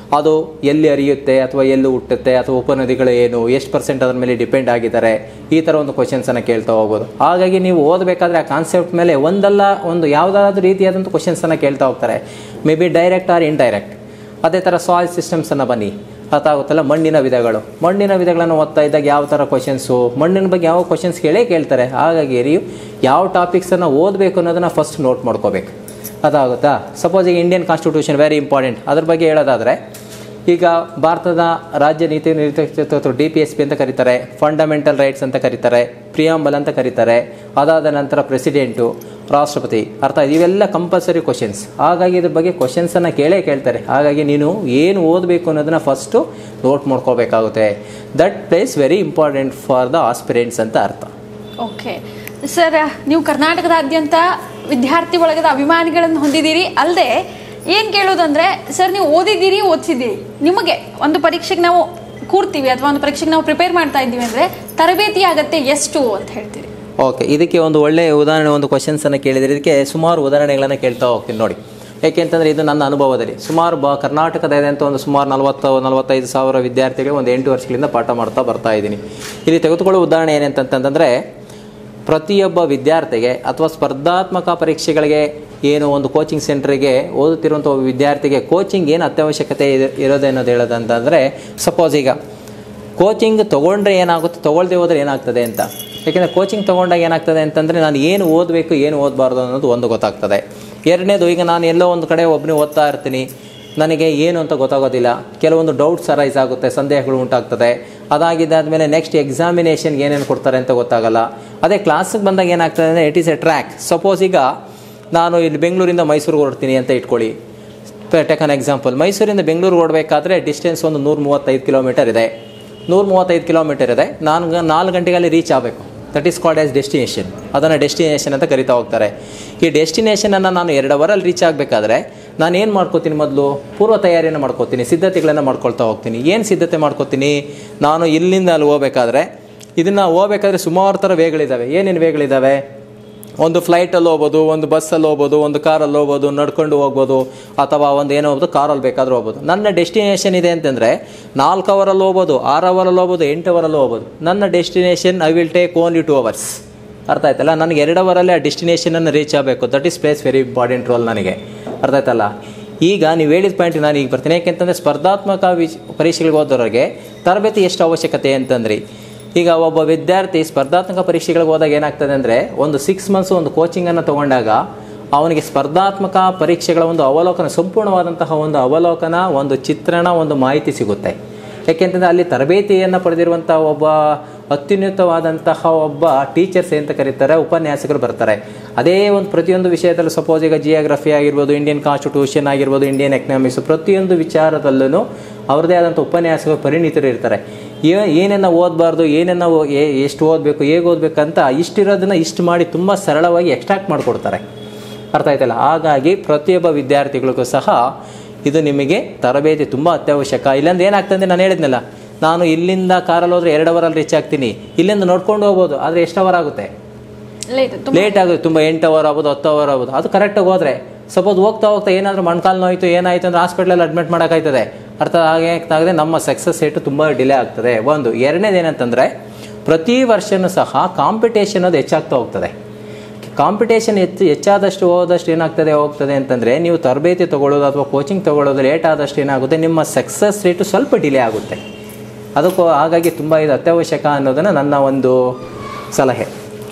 ಅದು ಎಲ್ಲಿ ಹರಿಯುತ್ತೆ ಅಥವಾ ಎಲ್ಲಿ ಹುಟ್ಟುತ್ತೆ ಅಥವಾ ಉಪನದಿಗಳು ಏನು ಎಷ್ಟು ಪರ್ಸೆಂಟ್ ಅದ್ರ ಮೇಲೆ ಡಿಪೆಂಡ್ ಆಗಿದ್ದಾರೆ ಈ ಥರ ಒಂದು ಕ್ವಶನ್ಸನ್ನು ಕೇಳ್ತಾ ಹೋಗ್ಬೋದು ಹಾಗಾಗಿ ನೀವು ಓದಬೇಕಾದ್ರೆ ಆ ಕಾನ್ಸೆಪ್ಟ್ ಮೇಲೆ ಒಂದಲ್ಲ ಒಂದು ಯಾವುದಾದ್ರೂ ರೀತಿಯಾದಂಥ ಕ್ವಶನ್ಸನ್ನು ಕೇಳ್ತಾ ಹೋಗ್ತಾರೆ may be direct or indirect ಅದೇ ಥರ ಸಾಯಿಲ್ ಸಿಸ್ಟಮ್ಸನ್ನು ಬನ್ನಿ ಅರ್ಥಾಗುತ್ತಲ್ಲ ಮಣ್ಣಿನ ವಿಧಗಳು ಮಣ್ಣಿನ ವಿಧಗಳನ್ನು ಓದ್ತಾ ಇದ್ದಾಗ ಯಾವ ಥರ ಕ್ವಶನ್ಸು ಮಣ್ಣಿನ ಬಗ್ಗೆ ಯಾವ ಕ್ವಶನ್ಸ್ ಕೇಳೇ ಕೇಳ್ತಾರೆ ಹಾಗಾಗಿ ನೀವು ಯಾವ ಟಾಪಿಕ್ಸನ್ನು ಓದಬೇಕು ಅನ್ನೋದನ್ನು ಫಸ್ಟ್ ನೋಟ್ ಮಾಡ್ಕೋಬೇಕು ಅದಾಗುತ್ತಾ ಸಪೋಸ್ ಈಗ ಇಂಡಿಯನ್ ಕಾನ್ಸ್ಟಿಟ್ಯೂಷನ್ ವೆರಿ ಇಂಪಾರ್ಟೆಂಟ್ ಅದ್ರ ಬಗ್ಗೆ ಹೇಳೋದಾದರೆ ಈಗ ಭಾರತದ ರಾಜ್ಯ ನೀತಿ ನಿರ್ದೇಶಕ ಡಿ ಪಿ ಎಸ್ ಪಿ ಅಂತ ಕರೀತಾರೆ ಫಂಡಮೆಂಟಲ್ ರೈಟ್ಸ್ ಅಂತ ಕರೀತಾರೆ ಪ್ರಿಯಾಂಬಲ್ ಅಂತ ಕರೀತಾರೆ ಅದಾದ ನಂತರ ಪ್ರೆಸಿಡೆಂಟು ರಾಷ್ಟ್ರಪತಿ ಅರ್ಥ ಇವೆಲ್ಲ ಕಂಪಲ್ಸರಿ ಕ್ವಶನ್ಸ್ ಹಾಗಾಗಿ ಇದ್ರ ಬಗ್ಗೆ ಕ್ವಶನ್ಸನ್ನು ಕೇಳೇ ಕೇಳ್ತಾರೆ ಹಾಗಾಗಿ ನೀನು ಏನು ಓದಬೇಕು ಅನ್ನೋದನ್ನ ಫಸ್ಟು ನೋಟ್ ಮಾಡ್ಕೋಬೇಕಾಗುತ್ತೆ that place very important for the aspirants ಅಂತ ಅರ್ಥ ಓಕೆ ಸರ್ ನೀವು ಕರ್ನಾಟಕದಾದ್ಯಂತ ವಿದ್ಯಾರ್ಥಿ ಒಳಗದ ಅಭಿಮಾನಿಗಳನ್ನು ಹೊಂದಿದ್ದೀರಿ ಅಲ್ಲದೆ ಏನು ಕೇಳೋದಂದ್ರೆ ಸರ್ ನೀವು ಓದಿದ್ದೀರಿ ಓದಿಸಿದ್ದೀರಿ ನಿಮಗೆ ಒಂದು ಪರೀಕ್ಷೆಗೆ ನಾವು ಕೂರ್ತೀವಿ ಅಥವಾ ಒಂದು ಪರೀಕ್ಷೆಗೆ ನಾವು ಪ್ರಿಪೇರ್ ಮಾಡ್ತಾ ಇದ್ದೀವಿ ಅಂದರೆ ತರಬೇತಿ ಆಗತ್ತೆ ಎಷ್ಟು ಅಂತ ಹೇಳ್ತೀರಿ ಓಕೆ ಇದಕ್ಕೆ ಒಂದು ಒಳ್ಳೆಯ ಉದಾಹರಣೆ ಒಂದು ಕ್ವಶನ್ಸನ್ನು ಕೇಳಿದರೆ ಇದಕ್ಕೆ ಸುಮಾರು ಉದಾಹರಣೆಗಳನ್ನು ಕೇಳ್ತಾ ಹೋಗ್ತೀನಿ ನೋಡಿ ಏಕೆಂತಂದರೆ ಇದು ನನ್ನ ಅನುಭವದಲ್ಲಿ ಸುಮಾರು ಬ ಕರ್ನಾಟಕದಾದ್ಯಂತ ಒಂದು ಸುಮಾರು ನಲವತ್ತು ನಲವತ್ತೈದು ಸಾವಿರ ವಿದ್ಯಾರ್ಥಿಗಳು ಒಂದು ಎಂಟು ವರ್ಷಗಳಿಂದ ಪಾಠ ಮಾಡ್ತಾ ಬರ್ತಾ ಇದ್ದೀನಿ ಇಲ್ಲಿ ತೆಗೆದುಕೊಳ್ಳುವ ಉದಾಹರಣೆ ಏನಂತಂತಂದರೆ ಪ್ರತಿಯೊಬ್ಬ ವಿದ್ಯಾರ್ಥಿಗೆ ಅಥವಾ ಸ್ಪರ್ಧಾತ್ಮಕ ಪರೀಕ್ಷೆಗಳಿಗೆ ಏನು ಒಂದು ಕೋಚಿಂಗ್ ಸೆಂಟ್ರಿಗೆ ಓದುತ್ತಿರುವಂಥ ಒಬ್ಬ ವಿದ್ಯಾರ್ಥಿಗೆ ಕೋಚಿಂಗ್ ಏನು ಅತ್ಯವಶ್ಯಕತೆ ಇದೆ ಇರೋದು ಅನ್ನೋದು ಹೇಳೋದಂತಂದರೆ ಸಪೋಸ್ ಈಗ ಕೋಚಿಂಗ್ ತೊಗೊಂಡ್ರೆ ಏನಾಗುತ್ತೆ ತೊಗೊಳ್ದೆ ಹೋದ್ರೆ ಏನಾಗ್ತದೆ ಅಂತ ಯಾಕೆಂದರೆ ಕೋಚಿಂಗ್ ತೊಗೊಂಡಾಗ ಏನಾಗ್ತದೆ ಅಂತಂದರೆ ನಾನು ಏನು ಓದಬೇಕು ಏನು ಓದಬಾರ್ದು ಅನ್ನೋದು ಒಂದು ಗೊತ್ತಾಗ್ತದೆ ಎರಡನೇದು ಈಗ ನಾನು ಎಲ್ಲೋ ಒಂದು ಕಡೆ ಒಬ್ಬನೇ ಓದ್ತಾ ಇರ್ತೀನಿ ನನಗೆ ಏನು ಅಂತ ಗೊತ್ತಾಗೋದಿಲ್ಲ ಕೆಲವೊಂದು ಡೌಟ್ಸ್ ಅರೈಸ್ ಆಗುತ್ತೆ ಸಂದೇಹಗಳು ಉಂಟಾಗ್ತದೆ ಅದಾಗಿದ್ದಾದಮೇಲೆ ನೆಕ್ಸ್ಟ್ ಎಕ್ಸಾಮಿನೇಷನ್ಗೆ ಏನೇನು ಕೊಡ್ತಾರೆ ಅಂತ ಗೊತ್ತಾಗಲ್ಲ ಅದೇ ಕ್ಲಾಸಿಗೆ ಬಂದಾಗ ಏನಾಗ್ತದೆ ಅಂದರೆ it is a track suppose ಈಗ ನಾನು ಇಲ್ಲಿ ಬೆಂಗಳೂರಿಂದ ಮೈಸೂರಿಗೆ ಹೊರಡ್ತೀನಿ ಅಂತ ಇಟ್ಕೊಳ್ಳಿ ಟೆಕ್ ಅನ್ ಎಕ್ಸಾಂಪಲ್ ಮೈಸೂರಿಂದ ಬೆಂಗಳೂರು ಓಡಬೇಕಾದ್ರೆ ಡಿಸ್ಟೆನ್ಸ್ ಒಂದು ನೂರ ಮೂವತ್ತೈದು ಕಿಲೋಮೀಟರ್ ಇದೆ ನೂರ ಮೂವತ್ತೈದು ಕಿಲೋಮೀಟರ್ ಇದೆ ನಾನು ನಾಲ್ಕು ಗಂಟೆಗಳಲ್ಲಿ ರೀಚ್ ಆಗಬೇಕು that is called as destination ಅದನ್ನು ಡೆಸ್ಟಿನೇಷನ್ ಅಂತ ಕರಿತಾ ಹೋಗ್ತಾರೆ ಈ ಡೆಸ್ಟಿನೇಷನನ್ನು ನಾನು ಎರಡು ಅವರಲ್ಲಿ ರೀಚ್ ಆಗಬೇಕಾದ್ರೆ ನಾನು ಏನು ಮಾಡ್ಕೋತೀನಿ ಮೊದಲು ಪೂರ್ವ ತಯಾರಿಯನ್ನು ಮಾಡ್ಕೋತೀನಿ ಸಿದ್ಧತೆಗಳನ್ನು ಮಾಡ್ಕೊಳ್ತಾ ಹೋಗ್ತೀನಿ ಏನು ಸಿದ್ಧತೆ ಮಾಡ್ಕೋತೀನಿ ನಾನು ಇಲ್ಲಿಂದ ಅಲ್ಲಿ ಹೋಗ್ಬೇಕಾದ್ರೆ ಇದನ್ನು ಹೋಗ್ಬೇಕಾದ್ರೆ ಸುಮಾರು ಥರ ವೇಗಳಿದ್ದಾವೆ ಏನೇನು ವೇಗಳಿದ್ದಾವೆ ಒಂದು ಫ್ಲೈಟಲ್ಲಿ ಹೋಗ್ಬೋದು ಒಂದು ಬಸ್ಸಲ್ಲಿ ಹೋಗ್ಬೋದು ಒಂದು ಕಾರಲ್ಲಿ ಹೋಗ್ಬೋದು ನಡ್ಕೊಂಡು ಹೋಗ್ಬೋದು ಅಥವಾ ಒಂದು ಏನೋ ಹೋಗ್ಬೋದು ಕಾರಲ್ಲಿ ಬೇಕಾದ್ರೂ ಹೋಗ್ಬೋದು ನನ್ನ ಡೆಸ್ಟಿನೇಷನ್ ಇದೆ ಅಂತಂದರೆ ನಾಲ್ಕು ಅವರಲ್ಲಿ ಹೋಗ್ಬೋದು ಆರು ಅವರಲ್ಲಿ ಹೋಗ್ಬೋದು ಎಂಟು ಅವರಲ್ಲಿ ಹೋಗ್ಬೋದು ನನ್ನ destination I will take only two hours ಅರ್ಥ ಆಯ್ತಲ್ಲ ನನಗೆ ಎರಡು ಅವರಲ್ಲಿ ಆ ಡೆಸ್ಟಿನೇಷನನ್ನು ರೀಚ್ ಆಗಬೇಕು that is place very important role ನನಗೆ ಅರ್ಥ ಆಯ್ತಲ್ಲ ಈಗ ನೀವು ಹೇಳಿದ ಪಾಯಿಂಟ್ ನಾನು ಈಗ ಬರ್ತೀನಿ ಯಾಕೆಂತಂದರೆ ಸ್ಪರ್ಧಾತ್ಮಕ ವಿಚ್ ಪರೀಕ್ಷೆಗಳಿಗೆ ಹೋದವರಿಗೆ ತರಬೇತಿ ಎಷ್ಟು ಅವಶ್ಯಕತೆ ಅಂತಂದ್ರಿ ಈಗ ಒಬ್ಬ ವಿದ್ಯಾರ್ಥಿ ಸ್ಪರ್ಧಾತ್ಮಕ ಪರೀಕ್ಷೆಗಳಿಗೆ ಹೋದಾಗ ಏನಾಗ್ತದೆ ಅಂದರೆ ಒಂದು ಸಿಕ್ಸ್ ಮಂತ್ಸ್ ಒಂದು ಕೋಚಿಂಗನ್ನು ತಗೊಂಡಾಗ ಅವನಿಗೆ ಸ್ಪರ್ಧಾತ್ಮಕ ಪರೀಕ್ಷೆಗಳ ಒಂದು ಅವಲೋಕನ ಸಂಪೂರ್ಣವಾದಂತಹ ಒಂದು ಅವಲೋಕನ ಒಂದು ಚಿತ್ರಣ ಒಂದು ಮಾಹಿತಿ ಸಿಗುತ್ತೆ ಯಾಕೆಂತಂದರೆ ಅಲ್ಲಿ ತರಬೇತಿಯನ್ನು ಪಡೆದಿರುವಂಥ ಒಬ್ಬ ಅತ್ಯುನ್ನತವಾದಂತಹ ಒಬ್ಬ ಟೀಚರ್ಸ್ ಅಂತ ಕರೀತಾರೆ ಉಪನ್ಯಾಸಕರು ಬರ್ತಾರೆ ಅದೇ ಒಂದು ಪ್ರತಿಯೊಂದು ವಿಷಯದಲ್ಲೂ ಸಪೋಸ್ ಈಗ ಜಿಯೋಗ್ರಫಿ ಆಗಿರ್ಬೋದು ಇಂಡಿಯನ್ ಕಾನ್ಸ್ಟಿಟ್ಯೂಷನ್ ಆಗಿರ್ಬೋದು ಇಂಡಿಯನ್ ಎಕನಾಮಿಕ್ಸ್ ಪ್ರತಿಯೊಂದು ವಿಚಾರದಲ್ಲೂ ಅವ್ರದ್ದೇ ಆದಂಥ ಉಪನ್ಯಾಸಕರು ಪರಿಣಿತರು ಇರ್ತಾರೆ ಏ- ಏನೇನ ಓದಬಾರ್ದು ಏನೇನ ಓ- ಏ- ಎಷ್ಟು ಓದಬೇಕು ಹೇಗೆ ಓದಬೇಕಂತ ಇಷ್ಟಿರೋದನ್ನ ಇಷ್ಟು ಮಾಡಿ ತುಂಬ ಸರಳವಾಗಿ ಎಕ್ಸ್ಟ್ರಾಕ್ಟ್ ಮಾಡಿಕೊಡ್ತಾರೆ ಅರ್ಥ ಆಯ್ತಲ್ಲ ಹಾಗಾಗಿ ಪ್ರತಿಯೊಬ್ಬ ವಿದ್ಯಾರ್ಥಿಗಳಿಗೂ ಸಹ ಇದು ನಿಮಗೆ ತರಬೇತಿ ತುಂಬ ಅತ್ಯವಶ್ಯಕ ಇಲ್ಲಾಂದ್ರೆ ಏನಾಗ್ತದೆ ನಾನು ಹೇಳಿದ್ನಲ್ಲ ನಾನು ಇಲ್ಲಿಂದ ಕಾರಲ್ಲಿ ಹೋದ್ರೆ ಎರಡು ಅವರಲ್ಲಿ ರೀಚ್ ಆಗ್ತೀನಿ ಇಲ್ಲಿಂದ ನೋಡ್ಕೊಂಡು ಹೋಗ್ಬೋದು ಆದರೆ ಎಷ್ಟು ಅವರ್ ಆಗುತ್ತೆ ಲೇಟ್ ತುಂಬ ಲೇಟ್ ಆಗುತ್ತೆ ತುಂಬ ಎಂಟು ಅವರ್ ಆಗ್ಬೋದು ಹತ್ತು ಅವರ್ ಆಗ್ಬೋದು ಅದು ಕರೆಕ್ಟಾಗಿ ಹೋದ್ರೆ ಸಪೋಸ್ ಹೋಗ್ತಾ ಹೋಗ್ತಾ ಏನಾದರೂ ಮೊಣಕಾಲು ನೋಯ್ತು ಏನಾಯ್ತು ಅಂದ್ರೆ ಹಾಸ್ಪಿಟ್ಲಲ್ಲಿ ಅಡ್ಮಿಟ್ ಮಾಡೋಕ್ಕಾಯ್ತದೆ ಅರ್ಥ ಹಾಗೆ ಆಗ್ತಾಗದೆ ನಮ್ಮ ಸಕ್ಸಸ್ ರೇಟು ತುಂಬ ಡಿಲೇ ಆಗ್ತದೆ ಒಂದು ಎರಡನೇದು ಏನಂತಂದರೆ ಪ್ರತಿ ವರ್ಷನೂ ಸಹ ಕಾಂಪಿಟೇಷನ್ ಅದು ಹೆಚ್ಚಾಗ್ತಾ ಹೋಗ್ತದೆ ಕಾಂಪಿಟೇಷನ್ ಹೆಚ್ಚು ಹೆಚ್ಚಾದಷ್ಟು ಹೋದಷ್ಟು ಏನಾಗ್ತದೆ ಹೋಗ್ತದೆ ಅಂತಂದರೆ ನೀವು ತರಬೇತಿ ತಗೊಳ್ಳೋದು ಅಥವಾ ಕೋಚಿಂಗ್ ತಗೊಳ್ಳೋದು ಲೇಟ್ ಆದಷ್ಟು ಏನಾಗುತ್ತೆ ನಿಮ್ಮ ಸಕ್ಸಸ್ ರೇಟು ಸ್ವಲ್ಪ ಡಿಲೇ ಆಗುತ್ತೆ ಅದಕ್ಕೂ ಹಾಗಾಗಿ ತುಂಬ ಇದು ಅತ್ಯವಶ್ಯಕ ಅನ್ನೋದನ್ನು ನನ್ನ ಒಂದು ಸಲಹೆ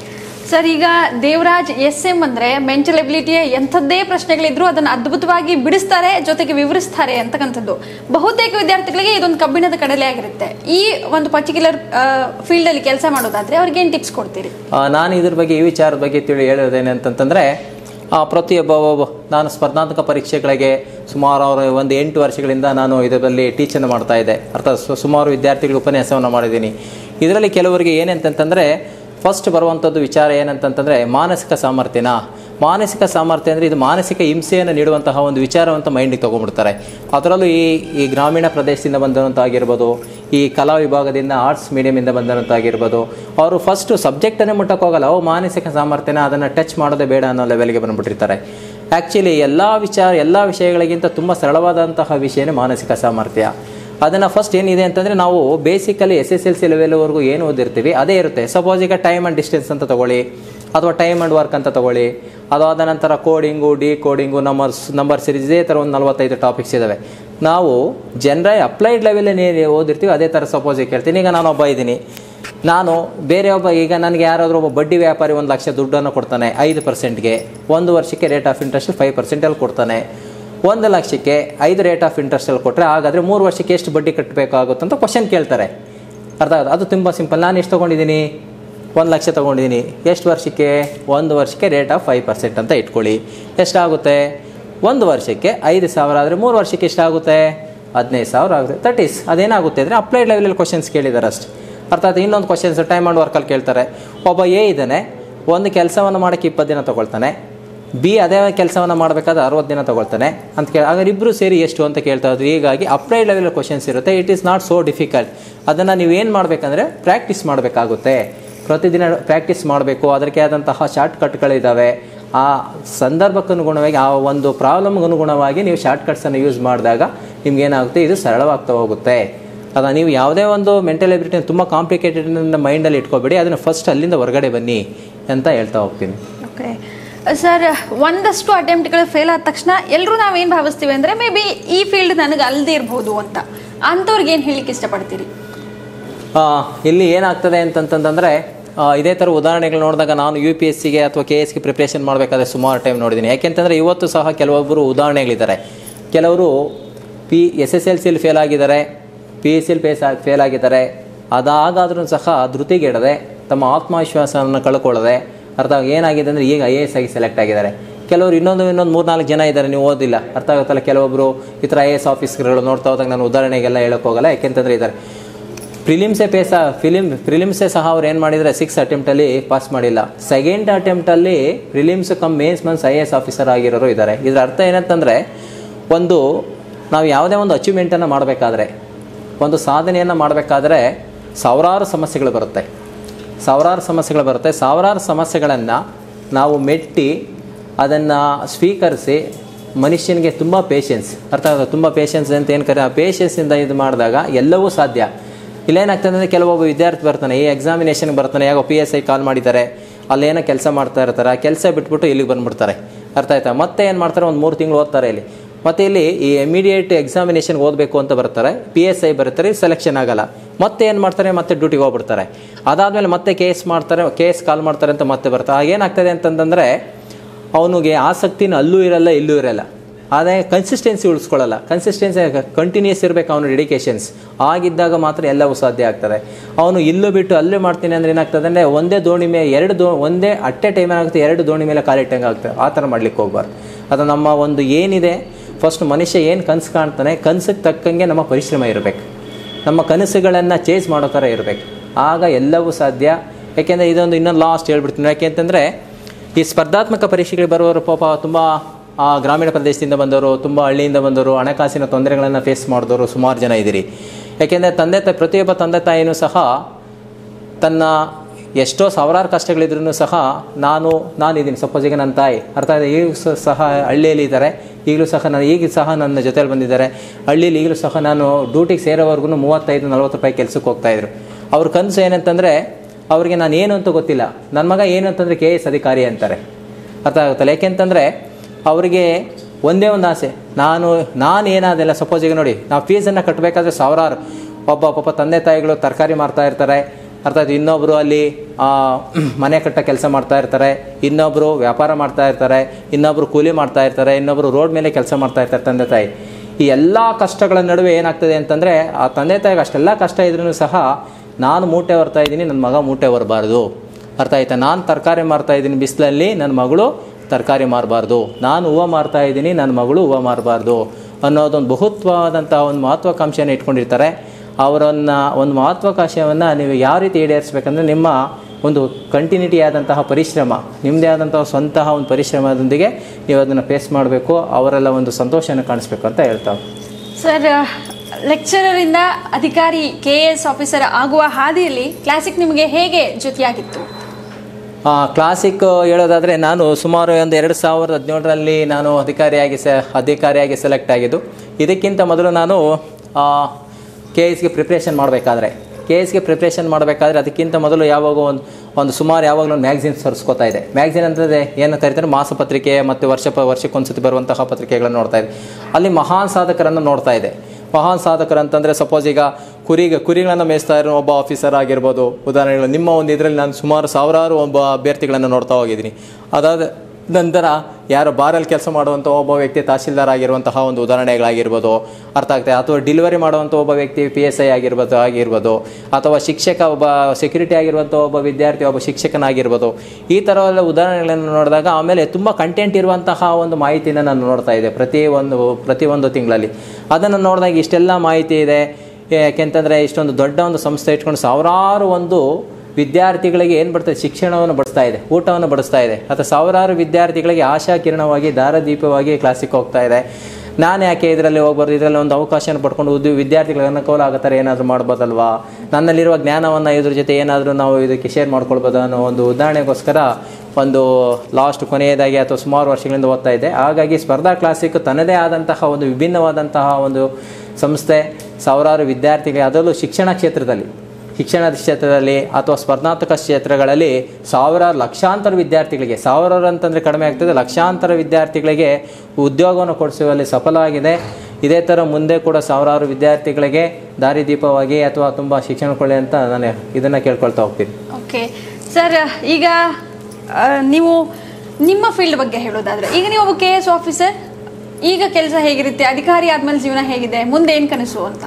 ಸರ್ ಈಗ ದೇವರಾಜ್ ಎಸ್ ಎಂ ಅಂದ್ರೆ ಮೆಂಟಲ್ ಎಬಿಲಿಟಿಯ ಎಂಥದ್ದೇ ಪ್ರಶ್ನೆಗಳಿದ್ರು ಅದನ್ನು ಅದ್ಭುತವಾಗಿ ಬಿಡಿಸ್ತಾರೆ ಜೊತೆಗೆ ವಿವರಿಸ್ತಾರೆ ಅಂತಕ್ಕಂಥದ್ದು ಬಹುತೇಕ ವಿದ್ಯಾರ್ಥಿಗಳಿಗೆ ಇದೊಂದು ಕಬ್ಬಿಣದ ಕಡಲೆ ಆಗಿರುತ್ತೆ ಈ ಒಂದು ಪರ್ಟಿಕ್ಯುಲರ್ ಫೀಲ್ಡ್ ಅಲ್ಲಿ ಕೆಲಸ ಮಾಡೋದಾದ್ರೆ ಅವ್ರಿಗೆ ಏನ್ ಟಿಪ್ಸ್ ಕೊಡ್ತೀರಿ ಆ, ನಾನು ಇದ್ರ ಬಗ್ಗೆ ಈ ವಿಚಾರದ ಬಗ್ಗೆ ತಿಳಿ ಹೇಳೋದೇನೆ ಅಂತಂತಂದರೆ ಪ್ರತಿಯೊಬ್ಬ ಒಬ್ಬ- ನಾನು ಸ್ಪರ್ಧಾತ್ಮಕ ಪರೀಕ್ಷೆಗಳಿಗೆ ಸುಮಾರು ಅವರು ಒಂದು ಎಂಟು ವರ್ಷಗಳಿಂದ ನಾನು ಇದರಲ್ಲಿ ಟೀಚನ್ನು ಮಾಡ್ತಾ ಇದ್ದೆ ಅರ್ಥಾತ್ ಸು- ಸುಮಾರು ವಿದ್ಯಾರ್ಥಿಗಳಿಗೆ ಉಪನ್ಯಾಸವನ್ನು ಮಾಡಿದ್ದೀನಿ ಇದರಲ್ಲಿ ಕೆಲವರಿಗೆ ಏನಂತಂತಂದರೆ ಫಸ್ಟ್ ಬರುವಂಥದ್ದು ವಿಚಾರ ಏನಂತಂತಂದರೆ ಮಾನಸಿಕ ಸಾಮರ್ಥ್ಯನ ಮಾನಸಿಕ ಸಾಮರ್ಥ್ಯ ಅಂದರೆ ಇದು ಮಾನಸಿಕ ಹಿಂಸೆಯನ್ನು ನೀಡುವಂತಹ ಒಂದು ವಿಚಾರವಂತ ಮೈಂಡಿಗೆ ತೊಗೊಂಡ್ಬಿಡ್ತಾರೆ ಅದರಲ್ಲೂ ಈ ಈ ಗ್ರಾಮೀಣ ಪ್ರದೇಶದಿಂದ ಬಂದಂತಾಗಿರ್ಬೋದು ಈ ಕಲಾ ವಿಭಾಗದಿಂದ ಆರ್ಟ್ಸ್ ಮೀಡಿಯಮಿಂದ ಬಂದಂತಾಗಿರ್ಬೋದು ಅವರು ಫಸ್ಟು ಸಬ್ಜೆಕ್ಟನ್ನೇ ಮುಟ್ಟಕ್ಕೆ ಹೋಗಲ್ಲ ಅವು ಮಾನಸಿಕ ಸಾಮರ್ಥ್ಯನ ಅದನ್ನು ಟಚ್ ಮಾಡೋದೇ ಬೇಡ ಅನ್ನೋ ಲೆವೆಲ್ಗೆ ಬಂದುಬಿಟ್ಟಿರ್ತಾರೆ ಆ್ಯಕ್ಚುಲಿ ಎಲ್ಲ ವಿಚಾರ ಎಲ್ಲ ವಿಷಯಗಳಿಗಿಂತ ತುಂಬ ಸರಳವಾದಂತಹ ವಿಷಯನೇ ಮಾನಸಿಕ ಸಾಮರ್ಥ್ಯ ಅದನ್ನು ಫಸ್ಟ್ ಏನಿದೆ ಅಂತಂದರೆ ನಾವು basically S S L C ಲೆವೆಲ್ವರೆಗೂ ಏನು ಓದಿರ್ತೀವಿ ಅದೇ ಇರುತ್ತೆ ಸಪೋಸ್ ಈಗ ಟೈಮ್ ಆ್ಯಂಡ್ ಡಿಸ್ಟೆನ್ಸ್ ಅಂತ ತಗೊಳ್ಳಿ ಅಥವಾ ಟೈಮ್ ಆ್ಯಂಡ್ ವರ್ಕ್ ಅಂತ ತಗೊಳ್ಳಿ ಅದಾದ ನಂತರ coding decoding numbers number series ಇದೇ ಥರ ಒಂದು ನಲವತ್ತೈದು ಟಾಪಿಕ್ಸ್ ಇದ್ದಾವೆ ನಾವು ಜನರಲ್ ಅಪ್ಲೈಡ್ ಲೆವೆಲಲ್ಲಿ ಓದಿರ್ತೀವಿ ಅದೇ ಥರ ಸಪೋಸ್ ಕೇಳ್ತೀನಿ ಈಗ ನಾನೊಬ್ಬ ಇದ್ದೀನಿ ನಾನು ಬೇರೆ ಒಬ್ಬ ಈಗ ನನಗೆ ಯಾರಾದರೂ ಒಬ್ಬ ಬಡ್ಡಿ ವ್ಯಾಪಾರಿ ಒಂದು ಲಕ್ಷ ದುಡ್ಡನ್ನು ಕೊಡ್ತಾನೆ ಐದು ಪರ್ಸೆಂಟ್ಗೆ ಒಂದು ವರ್ಷಕ್ಕೆ ರೇಟ್ ಆಫ್ ಇಂಟ್ರೆಸ್ಟ್ ಫೈವ್ ಪರ್ಸೆಂಟಲ್ಲಿ ಕೊಡ್ತಾನೆ ಒಂದು ಲಕ್ಷಕ್ಕೆ ಐದು ರೇಟ್ ಆಫ್ ಇಂಟ್ರೆಸ್ಟಲ್ಲಿ ಕೊಟ್ಟರೆ ಹಾಗಾದರೆ ಮೂರು ವರ್ಷಕ್ಕೆ ಎಷ್ಟು ಬಡ್ಡಿ ಕಟ್ಟಬೇಕಾಗುತ್ತೆ ಅಂತ ಕ್ವಶನ್ ಕೇಳ್ತಾರೆ ಅರ್ಥ ಆಗುತ್ತೆ ಅದು ತುಂಬ ಸಿಂಪಲ್ ನಾನು ಎಷ್ಟು ತೊಗೊಂಡಿದ್ದೀನಿ ಒಂದು ಲಕ್ಷ ತೊಗೊಂಡಿದ್ದೀನಿ ಎಷ್ಟು ವರ್ಷಕ್ಕೆ ಒಂದು ವರ್ಷಕ್ಕೆ ರೇಟ್ ಆಫ್ ಫೈವ್ ಪರ್ಸೆಂಟ್ ಅಂತ ಇಟ್ಕೊಳ್ಳಿ ಎಷ್ಟಾಗುತ್ತೆ ಒಂದು ವರ್ಷಕ್ಕೆ ಐದು ಸಾವಿರ ಆದರೆ ಮೂರು ವರ್ಷಕ್ಕೆ ಎಷ್ಟಾಗುತ್ತೆ ಹದಿನೈದು ಸಾವಿರ ಆಗುತ್ತೆ ದಟ್ ಈಸ್ ಅದೇನಾಗುತ್ತೆ ಅಂದರೆ ಅಪ್ಲೈಡ್ ಲೆವೆಲಲ್ಲಿ ಕ್ವಶನ್ಸ್ ಕೇಳಿದ್ದಾರೆ ಅಷ್ಟೇ ಅರ್ಥಾತ್ ಇನ್ನೊಂದು ಕ್ವಶನ್ಸ್ ಟೈಮ್ ಆ್ಯಂಡ್ ವರ್ಕಲ್ಲಿ ಕೇಳ್ತಾರೆ ಒಬ್ಬ ಎ ಇದ್ದಾನೆ ಒಂದು ಕೆಲಸವನ್ನು ಮಾಡೋಕ್ಕೆ ಇಪ್ಪತ್ತು ದಿನ ತೊಗೊಳ್ತಾನೆ ಬಿ ಅದೇ ಕೆಲಸವನ್ನು ಮಾಡಬೇಕಾದ್ರೆ ಅರವತ್ತು ದಿನ ತೊಗೊಳ್ತಾನೆ ಅಂತ ಕೇಳಿ ಹಾಗಾದ್ರೆ ಇಬ್ಬರು ಸೇರಿ ಎಷ್ಟು ಅಂತ ಕೇಳ್ತಾ ಇದ್ರು ಹೀಗಾಗಿ ಅಪ್ಲೈಡ್ ಲೆವೆಲ್ ಕ್ವಶನ್ಸ್ ಇರುತ್ತೆ it is not so difficult ಅದನ್ನು ನೀವು ಏನು ಮಾಡಬೇಕಂದ್ರೆ ಪ್ರಾಕ್ಟೀಸ್ ಮಾಡಬೇಕಾಗುತ್ತೆ ಪ್ರತಿದಿನ ಪ್ರಾಕ್ಟೀಸ್ ಮಾಡಬೇಕು ಅದಕ್ಕೆ ಆದಂತಹ ಶಾರ್ಟ್ ಕಟ್ಗಳಿದ್ದಾವೆ ಆ ಸಂದರ್ಭಕ್ಕನುಗುಣವಾಗಿ ಆ ಒಂದು ಪ್ರಾಬ್ಲಮ್ಗೆ ಅನುಗುಣವಾಗಿ ನೀವು ಶಾರ್ಟ್ ಕಟ್ಸನ್ನು ಯೂಸ್ ಮಾಡಿದಾಗ ನಿಮ್ಗೇನಾಗುತ್ತೆ ಇದು ಸರಳವಾಗ್ತಾ ಹೋಗುತ್ತೆ ಅದ ನೀವು ಯಾವುದೇ ಒಂದು ಮೆಂಟಲ್ ಎಬಿಲಿಟಿ ತುಂಬ ಕಾಂಪ್ಲಿಕೇಟೆಡ್ ಮೈಂಡಲ್ಲಿ ಇಟ್ಕೋಬೇಡಿ ಅದನ್ನು ಫಸ್ಟ್ ಅಲ್ಲಿಂದ ಹೊರಗಡೆ ಬನ್ನಿ ಅಂತ ಹೇಳ್ತಾ ಹೋಗ್ತೀನಿ ಓಕೆ ಸರ್ ಒಂದಷ್ಟು ಅಟೆಂಪ್ಟ್ಗಳು ಫೇಲ್ ಆದ ತಕ್ಷಣ ಎಲ್ಲರೂ ನಾವೇನು ಭಾವಿಸ್ತೀವಿ ಅಂದರೆ ಮೇ ಬಿ ಈ ಫೀಲ್ಡ್ ನನಗೆ ಅಲ್ಲದೆ ಇರ್ಬೋದು ಅಂತ ಅಂಥವ್ರಿಗೆ ಏನು ಹೇಳಲಿಕ್ಕೆ ಇಷ್ಟಪಡ್ತೀರಿ ಆ, ಇಲ್ಲಿ ಏನಾಗ್ತದೆ ಅಂತಂತಂದರೆ ಇದೇ ಥರ ಉದಾಹರಣೆಗಳು ನೋಡಿದಾಗ ನಾನು ಯು ಪಿ ಎಸ್ ಸಿಗೆ ಅಥವಾ ಕೆ ಎಸ್ಗೆ ಪ್ರಿಪ್ರೇಷನ್ ಮಾಡಬೇಕಾದ್ರೆ ಸುಮಾರು ಟೈಮ್ ನೋಡಿದ್ದೀನಿ ಯಾಕೆಂತಂದರೆ ಇವತ್ತು ಸಹ ಕೆಲವೊಬ್ಬರು ಉದಾಹರಣೆಗಳಿದ್ದಾರೆ ಕೆಲವರು ಪಿ ಎಸ್ ಎಸ್ ಎಲ್ ಸಿಲಿ ಫೇಲ್ ಆಗಿದ್ದಾರೆ ಪಿ ಎಸ್ ಸಿಲಿ ಫೇಸ್ ಫೇಲ್ ಆಗಿದ್ದಾರೆ ಅದಾಗಾದ್ರೂ ಸಹ ಧೃತಿಗೆಡದೆ ತಮ್ಮ ಆತ್ಮವಿಶ್ವಾಸವನ್ನು ಕಳ್ಕೊಳ್ಳದೆ ಅರ್ಥ ಏನಾಗಿದೆ ಅಂದರೆ ಈಗ ಐ ಎ ಎಸ್ ಆಗಿ ಸೆಲೆಕ್ಟ್ ಆಗಿದ್ದಾರೆ ಕೆಲವರು ಇನ್ನೊಂದು ಇನ್ನೊಂದು ಮೂರು ನಾಲ್ಕು ಜನ ಇದ್ದಾರೆ ನೀವು ಓದಿಲ್ಲ ಅರ್ಥ ಆಗುತ್ತಲ್ಲ ಕೆಲವೊಬ್ಬರು ಈ ಥರ ಐ ಎ ಎಸ್ ಆಫೀಸರ್ಗಳು ನೋಡ್ತಾ ಹೋದಾಗ ನಾನು ಉದಾಹರಣೆಗೆಲ್ಲ ಹೇಳೋಕೆ ಹೋಗಲ್ಲ ಯಾಕೆಂತಂದರೆ ಇದ್ದಾರೆ ಪ್ರಿಲಿಮ್ಸೇ ಪೇಸ ಫಿಲಿಮ್ ಪ್ರಿಲಿಮ್ಸೇ ಸಹ ಅವ್ರು ಏನು ಮಾಡಿದರೆ ಸಿಕ್ಸ್ ಅಟೆಂಪ್ಟಲ್ಲಿ ಪಾಸ್ ಮಾಡಿಲ್ಲ ಸೆಕೆಂಡ್ ಅಟೆಂಪ್ಟಲ್ಲಿ ಪ್ರಿಲಿಮ್ಸ್ ಕಮ್ ಮೇನ್ಸ್ ಮನ್ಸ್ ಐ ಎ ಎಸ್ ಆಫೀಸರ್ ಆಗಿರೋರು ಇದ್ದಾರೆ ಇದರ ಅರ್ಥ ಏನಂತಂದರೆ ಒಂದು ನಾವು ಯಾವುದೇ ಒಂದು ಅಚೀವ್ಮೆಂಟನ್ನು ಮಾಡಬೇಕಾದ್ರೆ ಒಂದು ಸಾಧನೆಯನ್ನು ಮಾಡಬೇಕಾದ್ರೆ ಸಾವಿರಾರು ಸಮಸ್ಯೆಗಳು ಬರುತ್ತೆ ಸಾವಿರಾರು ಸಮಸ್ಯೆಗಳು ಬರುತ್ತೆ ಸಾವಿರಾರು ಸಮಸ್ಯೆಗಳನ್ನು ನಾವು ಮೆಟ್ಟಿ ಅದನ್ನು ಸ್ವೀಕರಿಸಿ ಮನುಷ್ಯನಿಗೆ ತುಂಬ ಪೇಷನ್ಸ್ ಅರ್ಥ ಆಗುತ್ತೆ ತುಂಬ ಪೇಷನ್ಸ್ ಅಂತ ಏನು ಕರೆ ಆ ಪೇಷನ್ಸಿಂದ ಇದು ಮಾಡಿದಾಗ ಎಲ್ಲವೂ ಸಾಧ್ಯ ಇಲ್ಲೇನಾಗ್ತದೆ ಅಂದರೆ ಕೆಲವೊಬ್ಬ ವಿದ್ಯಾರ್ಥಿ ಬರ್ತಾನೆ ಈ ಎಕ್ಸಾಮಿನೇಷನ್ಗೆ ಬರ್ತಾನೆ ಯಾಕೋ ಪಿ ಎಸ್ ಐ ಕಾಲ್ ಮಾಡಿದ್ದಾರೆ ಅಲ್ಲೇನೋ ಕೆಲಸ ಮಾಡ್ತಾ ಇರ್ತಾರೆ ಆ ಕೆಲಸ ಬಿಟ್ಬಿಟ್ಟು ಇಲ್ಲಿಗೆ ಬಂದ್ಬಿಡ್ತಾರೆ ಅರ್ಥ ಆಯ್ತಾ ಮತ್ತೆ ಏನು ಮಾಡ್ತಾರೆ ಒಂದು ಮೂರು ತಿಂಗಳು ಓದ್ತಾರೆ ಇಲ್ಲಿ ಮತ್ತು ಇಲ್ಲಿ ಈ ಇಮಿಡಿಯೇಟ್ ಎಕ್ಸಾಮಿನೇಷನ್ಗೆ ಓದಬೇಕು ಅಂತ ಬರ್ತಾರೆ ಪಿ ಎಸ್ ಐ ಬರ್ತಾರೆ ಸೆಲೆಕ್ಷನ್ ಆಗಲ್ಲ ಮತ್ತೆ ಏನು ಮಾಡ್ತಾರೆ ಮತ್ತೆ ಡ್ಯೂಟಿಗೆ ಹೋಗ್ಬಿಡ್ತಾರೆ ಅದಾದಮೇಲೆ ಮತ್ತೆ ಕೇಸ್ ಮಾಡ್ತಾರೆ ಕೇಸ್ ಕಾಲ್ ಮಾಡ್ತಾರೆ ಅಂತ ಮತ್ತೆ ಬರ್ತಾರೆ ಆಗೇನಾಗ್ತದೆ ಅಂತಂದರೆ ಅವನಿಗೆ ಆಸಕ್ತಿನ ಅಲ್ಲೂ ಇರಲ್ಲ ಇಲ್ಲೂ ಇರಲ್ಲ ಆದರೆ ಕನ್ಸಿಸ್ಟೆನ್ಸಿ ಉಳಿಸ್ಕೊಳ್ಳಲ್ಲ ಕನ್ಸಿಸ್ಟೆನ್ಸಿ ಕಂಟಿನ್ಯೂಸ್ ಇರಬೇಕು ಅವನು ಡೆಡಿಕೇಶನ್ಸ್ ಆಗಿದ್ದಾಗ ಮಾತ್ರ ಎಲ್ಲವೂ ಸಾಧ್ಯ ಆಗ್ತದೆ ಅವನು ಇಲ್ಲೂ ಬಿಟ್ಟು ಅಲ್ಲೇ ಮಾಡ್ತೀನಿ ಅಂದರೆ ಏನಾಗ್ತದೆ ಅಂದರೆ ಒಂದೇ ದೋಣಿ ಮೇಲೆ ಎರಡು ದೋ ಒಂದೇ ಅಟ್ಟೆ ಟೈಮ್ ಏನಾಗುತ್ತೆ ಎರಡು ದೋಣಿ ಮೇಲೆ ಕಾಲಿಟ್ಟಂಗೆ ಆಗ್ತದೆ ಆ ಥರ ಮಾಡ್ಲಿಕ್ಕೆ ಹೋಗ್ಬಾರ್ದು ಅದು ನಮ್ಮ ಒಂದು ಏನಿದೆ ಫಸ್ಟ್ ಮನುಷ್ಯ ಏನು ಕನಸು ಕಾಣ್ತಾನೆ ಕನಸಿಗೆ ತಕ್ಕಂಗೆ ನಮ್ಮ ಪರಿಶ್ರಮ ಇರಬೇಕು ನಮ್ಮ ಕನಸುಗಳನ್ನು ಚೇಸ್ ಮಾಡೋ ಥರ ಇರಬೇಕು ಆಗ ಎಲ್ಲವೂ ಸಾಧ್ಯ ಯಾಕೆಂದರೆ ಇದೊಂದು ಇನ್ನೊಂದು ಲಾಸ್ಟ್ ಹೇಳ್ಬಿಡ್ತೀನಿ ಯಾಕೆಂತಂದರೆ ಈ ಸ್ಪರ್ಧಾತ್ಮಕ ಪರೀಕ್ಷೆಗಳಿಗೆ ಬರುವವರು ಪಾಪ ತುಂಬ ಆ, ಗ್ರಾಮೀಣ ಪ್ರದೇಶದಿಂದ ಬಂದವರು ತುಂಬ ಹಳ್ಳಿಯಿಂದ ಬಂದವರು ಹಣಕಾಸಿನ ತೊಂದರೆಗಳನ್ನು ಫೇಸ್ ಮಾಡಿದವರು ಸುಮಾರು ಜನ ಇದ್ದೀರಿ ಯಾಕೆಂದರೆ ತಂದೆ ತಾಯಿ ಪ್ರತಿಯೊಬ್ಬ ತಂದೆ ತಾಯಿನೂ ಸಹ ತನ್ನ ಎಷ್ಟೋ ಸಾವಿರಾರು ಕಷ್ಟಗಳಿದ್ರೂ ಸಹ ನಾನು ನಾನಿದ್ದೀನಿ ಸಪೋಸ್ ಈಗ ನನ್ನ ತಾಯಿ ಅರ್ಥ ಆಗಿದೆ ಈಗಲೂ ಸ- ಸಹ ಹಳ್ಳಿಯಲ್ಲಿ ಇದ್ದಾರೆ ಈಗಲೂ ಸಹ ನಾನು ಈಗ ಸಹ ನನ್ನ ಜೊತೆಲಿ ಬಂದಿದ್ದಾರೆ ಹಳ್ಳಿಲಿ ಈಗಲೂ ಸಹ ನಾನು ಡ್ಯೂಟಿಗೆ ಸೇರೋವರೆಗೂ ಮೂವತ್ತೈದು ನಲ್ವತ್ತು ರೂಪಾಯಿ ಕೆಲಸಕ್ಕೆ ಹೋಗ್ತಾಯಿದ್ರು ಅವ್ರ ಕನಸು ಏನಂತಂದರೆ ಅವ್ರಿಗೆ ನಾನು ಏನು ಅಂತ ಗೊತ್ತಿಲ್ಲ ನನ್ನ ಮಗ ಏನು ಅಂತಂದರೆ ಕೆ ಎಸ್ ಅಧಿಕಾರಿ ಅಂತಾರೆ ಅರ್ಥ ಆಗುತ್ತಲ್ಲ ಯಾಕೆಂತಂದರೆ ಅವರಿಗೆ ಒಂದೇ ಒಂದು ಆಸೆ ನಾನು ನಾನು ಏನಾದೆಲ್ಲ ಸಪೋಸ್ ಈಗ ನೋಡಿ ನಾವು ಫೀಸನ್ನು ಕಟ್ಟಬೇಕಾದ್ರೆ ಸಾವಿರಾರು ಒಬ್ಬ ಪಾಪ ತಂದೆ ತಾಯಿಗಳು ತರಕಾರಿ ಮಾರ್ತಾ ಇರ್ತಾರೆ ಅರ್ಥಾತ್ ಇನ್ನೊಬ್ಬರು ಅಲ್ಲಿ ಆ, ಮನೆ ಕಟ್ಟ ಕೆಲಸ ಮಾಡ್ತಾ ಇರ್ತಾರೆ ಇನ್ನೊಬ್ಬರು ವ್ಯಾಪಾರ ಮಾಡ್ತಾ ಇರ್ತಾರೆ ಇನ್ನೊಬ್ಬರು ಕೂಲಿ ಮಾಡ್ತಾ ಇರ್ತಾರೆ ಇನ್ನೊಬ್ಬರು ರೋಡ್ ಮೇಲೆ ಕೆಲಸ ಮಾಡ್ತಾ ಇರ್ತಾರೆ ತಂದೆ ತಾಯಿ ಈ ಎಲ್ಲ ಕಷ್ಟಗಳ ನಡುವೆ ಏನಾಗ್ತದೆ ಅಂತಂದರೆ ಆ ತಂದೆ ತಾಯಿಗೆ ಅಷ್ಟೆಲ್ಲ ಕಷ್ಟ ಇದ್ರೂ ಸಹ ನಾನು ಮೂಟೆ ಹೊರ್ತಾ ಇದ್ದೀನಿ ನನ್ನ ಮಗ ಮೂಟೆ ಹೊರಬಾರ್ದು ಅರ್ಥ ಆಯ್ತಾ ನಾನು ತರಕಾರಿ ಮಾರ್ತಾ ಇದ್ದೀನಿ ಬಿಸಿಲಲ್ಲಿ ನನ್ನ ಮಗಳು ತರಕಾರಿ ಮಾರಬಾರ್ದು ನಾನು ಹೂವು ಮಾರ್ತಾ ಇದ್ದೀನಿ ನನ್ನ ಮಗಳು ಹೂವು ಮಾರಬಾರ್ದು ಅನ್ನೋದೊಂದು ಬಹುತ್ವವಾದಂಥ ಒಂದು ಮಹತ್ವಾಕಾಂಕ್ಷೆಯನ್ನು ಇಟ್ಕೊಂಡಿರ್ತಾರೆ ಅವರನ್ನ ಒಂದು ಮಹತ್ವಾಕಾಂಕ್ಷೆಯನ್ನು ನೀವು ಯಾವ ರೀತಿ ಈಡೇರಿಸ್ಬೇಕಂದ್ರೆ ನಿಮ್ಮ ಒಂದು ಕಂಟಿನ್ಯೂಟಿ ಆದಂತಹ ಪರಿಶ್ರಮ ನಿಮ್ಮದೇ ಆದಂತಹ ಸ್ವಂತಹ ಒಂದು ಪರಿಶ್ರಮದೊಂದಿಗೆ ನೀವು ಅದನ್ನು ಫೇಸ್ ಮಾಡಬೇಕು ಅವರೆಲ್ಲ ಒಂದು ಸಂತೋಷನ ಕಾಣಿಸ್ಬೇಕು ಅಂತ ಹೇಳ್ತಾವೆ ಸರ್ ಲೆಕ್ಚರರಿಂದ ಅಧಿಕಾರಿ ಕೆ ಎಸ್ ಆಫೀಸರ್ ಆಗುವ ಹಾದಿಯಲ್ಲಿ ಕ್ಲಾಸಿಕ್ ನಿಮಗೆ ಹೇಗೆ ಜೊತೆಯಾಗಿತ್ತು ಕ್ಲಾಸಿಕ್ ಹೇಳೋದಾದರೆ ನಾನು ಸುಮಾರು ಒಂದು ಎರಡು ಸಾವಿರದ ಹದಿನೇಳರಲ್ಲಿ ನಾನು ಅಧಿಕಾರಿಯಾಗಿ ಸೆ ಅಧಿಕಾರಿಯಾಗಿ ಸೆಲೆಕ್ಟ್ ಆಗಿದ್ದು ಇದಕ್ಕಿಂತ ಮೊದಲು ನಾನು ಕೆ ಎಸ್ಗೆ ಪ್ರಿಪ್ರೇಷನ್ ಮಾಡಬೇಕಾದ್ರೆ ಕೆ ಎಸ್ಗೆ ಪ್ರಿಪ್ರೇಷನ್ ಮಾಡಬೇಕಾದ್ರೆ ಅದಕ್ಕಿಂತ ಮೊದಲು ಯಾವಾಗ ಒಂದು ಒಂದು ಸುಮಾರು ಯಾವಾಗಲೂ ಮ್ಯಾಗ್ಝಿನ್ಸ್ ತರಿಸ್ಕೋತಾ ಇದೆ ಮ್ಯಾಗ್ಝಿನ್ ಅಂತಂದರೆ ಏನು ಕರೀತಾರೆ ಮಾಸಪತ್ರಿಕೆ ಮತ್ತು ವರ್ಷ ಪ ವರ್ಷಕ್ಕೊಂದ್ಸತಿ ಬರುವಂತಹ ಪತ್ರಿಕೆಗಳನ್ನು ನೋಡ್ತಾ ಇದೆ ಅಲ್ಲಿ ಮಹಾನ್ ಸಾಧಕರನ್ನು ನೋಡ್ತಾ ಇದೆ ಮಹಾನ್ ಸಾಧಕರು ಅಂತಂದರೆ ಸಪೋಸ್ ಈಗ ಕುರಿಗೆ ಕುರಿಗಳನ್ನು ಮೇಯಿಸ್ತಾ ಇರೋ ಒಬ್ಬ ಆಫೀಸರ್ ಆಗಿರ್ಬೋದು ಉದಾಹರಣೆಗಳು ನಿಮ್ಮ ಒಂದು ಇದರಲ್ಲಿ ನಾನು ಸುಮಾರು ಸಾವಿರಾರು ಒಬ್ಬ ಅಭ್ಯರ್ಥಿಗಳನ್ನು ನೋಡ್ತಾ ಹೋಗಿದ್ದೀನಿ ಅದಾದ ನಂತರ ಯಾರೋ ಬಾರಲ್ಲಿ ಕೆಲಸ ಮಾಡುವಂಥ ಒಬ್ಬ ವ್ಯಕ್ತಿ ತಹಸೀಲ್ದಾರ್ ಆಗಿರುವಂತಹ ಒಂದು ಉದಾಹರಣೆಗಳಾಗಿರ್ಬೋದು ಅರ್ಥ ಆಗ್ತದೆ ಅಥವಾ ಡೆಲಿವರಿ ಮಾಡುವಂಥ ಒಬ್ಬ ವ್ಯಕ್ತಿ ಪಿ ಎಸ್ ಐ ಆಗಿರ್ಬೋದು ಆಗಿರ್ಬೋದು ಅಥವಾ ಶಿಕ್ಷಕ ಒಬ್ಬ ಸೆಕ್ಯೂರಿಟಿ ಆಗಿರುವಂಥ ಒಬ್ಬ ವಿದ್ಯಾರ್ಥಿ ಒಬ್ಬ ಶಿಕ್ಷಕನಾಗಿರ್ಬೋದು ಈ ಥರ ಎಲ್ಲ ಉದಾಹರಣೆಗಳನ್ನು ನೋಡಿದಾಗ ಆಮೇಲೆ ತುಂಬ ಕಂಟೆಂಟ್ ಇರುವಂತಹ ಒಂದು ಮಾಹಿತಿನ ನಾನು ನೋಡ್ತಾ ಇದ್ದೆ ಪ್ರತಿ ಒಂದು ಪ್ರತಿ ಒಂದು ತಿಂಗಳಲ್ಲಿ ಅದನ್ನು ನೋಡಿದಾಗ ಇಷ್ಟೆಲ್ಲ ಮಾಹಿತಿ ಇದೆ ಯಾಕೆಂತಂದರೆ ಇಷ್ಟೊಂದು ದೊಡ್ಡ ಒಂದು ಸಂಸ್ಥೆ ಇಟ್ಕೊಂಡು ಸಾವಿರಾರು ಒಂದು ವಿದ್ಯಾರ್ಥಿಗಳಿಗೆ ಏನು ಬರ್ತದೆ ಶಿಕ್ಷಣವನ್ನು ಬಡಿಸ್ತಾ ಇದೆ ಊಟವನ್ನು ಬಡಿಸ್ತಾ ಇದೆ ಅಥವಾ ಸಾವಿರಾರು ವಿದ್ಯಾರ್ಥಿಗಳಿಗೆ ಆಶಾ ಕಿರಣವಾಗಿ ದಾರದೀಪವಾಗಿ ಕ್ಲಾಸಿಗೆ ಹೋಗ್ತಾ ಇದೆ ನಾನು ಯಾಕೆ ಇದರಲ್ಲಿ ಹೋಗ್ಬಾರ್ದು ಇದರಲ್ಲಿ ಒಂದು ಅವಕಾಶನ ಪಡ್ಕೊಂಡು ಉದ್ಯ ವಿದ್ಯಾರ್ಥಿಗಳ ಅನುಕೂಲ ಆಗೋ ಥರ ಏನಾದರೂ ಮಾಡ್ಬೋದಲ್ವಾ ನನ್ನಲ್ಲಿರುವ ಜ್ಞಾನವನ್ನು ಇದ್ರ ಜೊತೆ ಏನಾದರೂ ನಾವು ಇದಕ್ಕೆ ಶೇರ್ ಮಾಡ್ಕೊಳ್ಬೋದು ಅನ್ನೋ ಒಂದು ಉದಾಹರಣೆಗೋಸ್ಕರ ಒಂದು ಲಾಸ್ಟ್ ಕೊನೆಯದಾಗಿ ಅಥವಾ ಸುಮಾರು ವರ್ಷಗಳಿಂದ ಓದ್ತಾ ಇದ್ದೆ ಹಾಗಾಗಿ ಸ್ಪರ್ಧಾ ಕ್ಲಾಸಿಕ್ ತನ್ನದೇ ಆದಂತಹ ಒಂದು ವಿಭಿನ್ನವಾದಂತಹ ಒಂದು ಸಂಸ್ಥೆ ಸಾವಿರಾರು ವಿದ್ಯಾರ್ಥಿಗಳಿಗೆ ಅದರಲ್ಲೂ ಶಿಕ್ಷಣ ಕ್ಷೇತ್ರದಲ್ಲಿ ಶಿಕ್ಷಣದ ಕ್ಷೇತ್ರದಲ್ಲಿ ಅಥವಾ ಸ್ಪರ್ಧಾತ್ಮಕ ಕ್ಷೇತ್ರಗಳಲ್ಲಿ ಸಾವಿರಾರು ಲಕ್ಷಾಂತರ ವಿದ್ಯಾರ್ಥಿಗಳಿಗೆ ಸಾವಿರಾರು ಅಂತಂದರೆ ಕಡಿಮೆ ಆಗ್ತದೆ ಲಕ್ಷಾಂತರ ವಿದ್ಯಾರ್ಥಿಗಳಿಗೆ ಉದ್ಯೋಗವನ್ನು ಕೊಡಿಸುವಲ್ಲಿ ಸಫಲವಾಗಿದೆ ಇದೇ ಥರ ಮುಂದೆ ಕೂಡ ಸಾವಿರಾರು ವಿದ್ಯಾರ್ಥಿಗಳಿಗೆ ದಾರಿದೀಪವಾಗಿ ಅಥವಾ ತುಂಬ ಶಿಕ್ಷಣ ಕೊಳ್ಳಿ ಅಂತ ನಾನು ಇದನ್ನು ಕೇಳ್ಕೊಳ್ತಾ ಹೋಗ್ತೀನಿ ಓಕೆ ಸರ್ ಈಗ ಆ, ನೀವು ನಿಮ್ಮ ಫೀಲ್ಡ್ ಬಗ್ಗೆ ಹೇಳೋದಾದ್ರೆ ಈಗ ನೀವು ಒಬ್ಬ ಕೆ ಎಸ್ ಆಫೀಸರ್ ಈಗ ಕೆಲಸ ಹೇಗಿರುತ್ತೆ ಅಧಿಕಾರಿ ಆದ್ಮೇಲೆ ಜೀವನ ಹೇಗಿದೆ ಮುಂದೆ ಏನು ಕನಸು ಅಂತ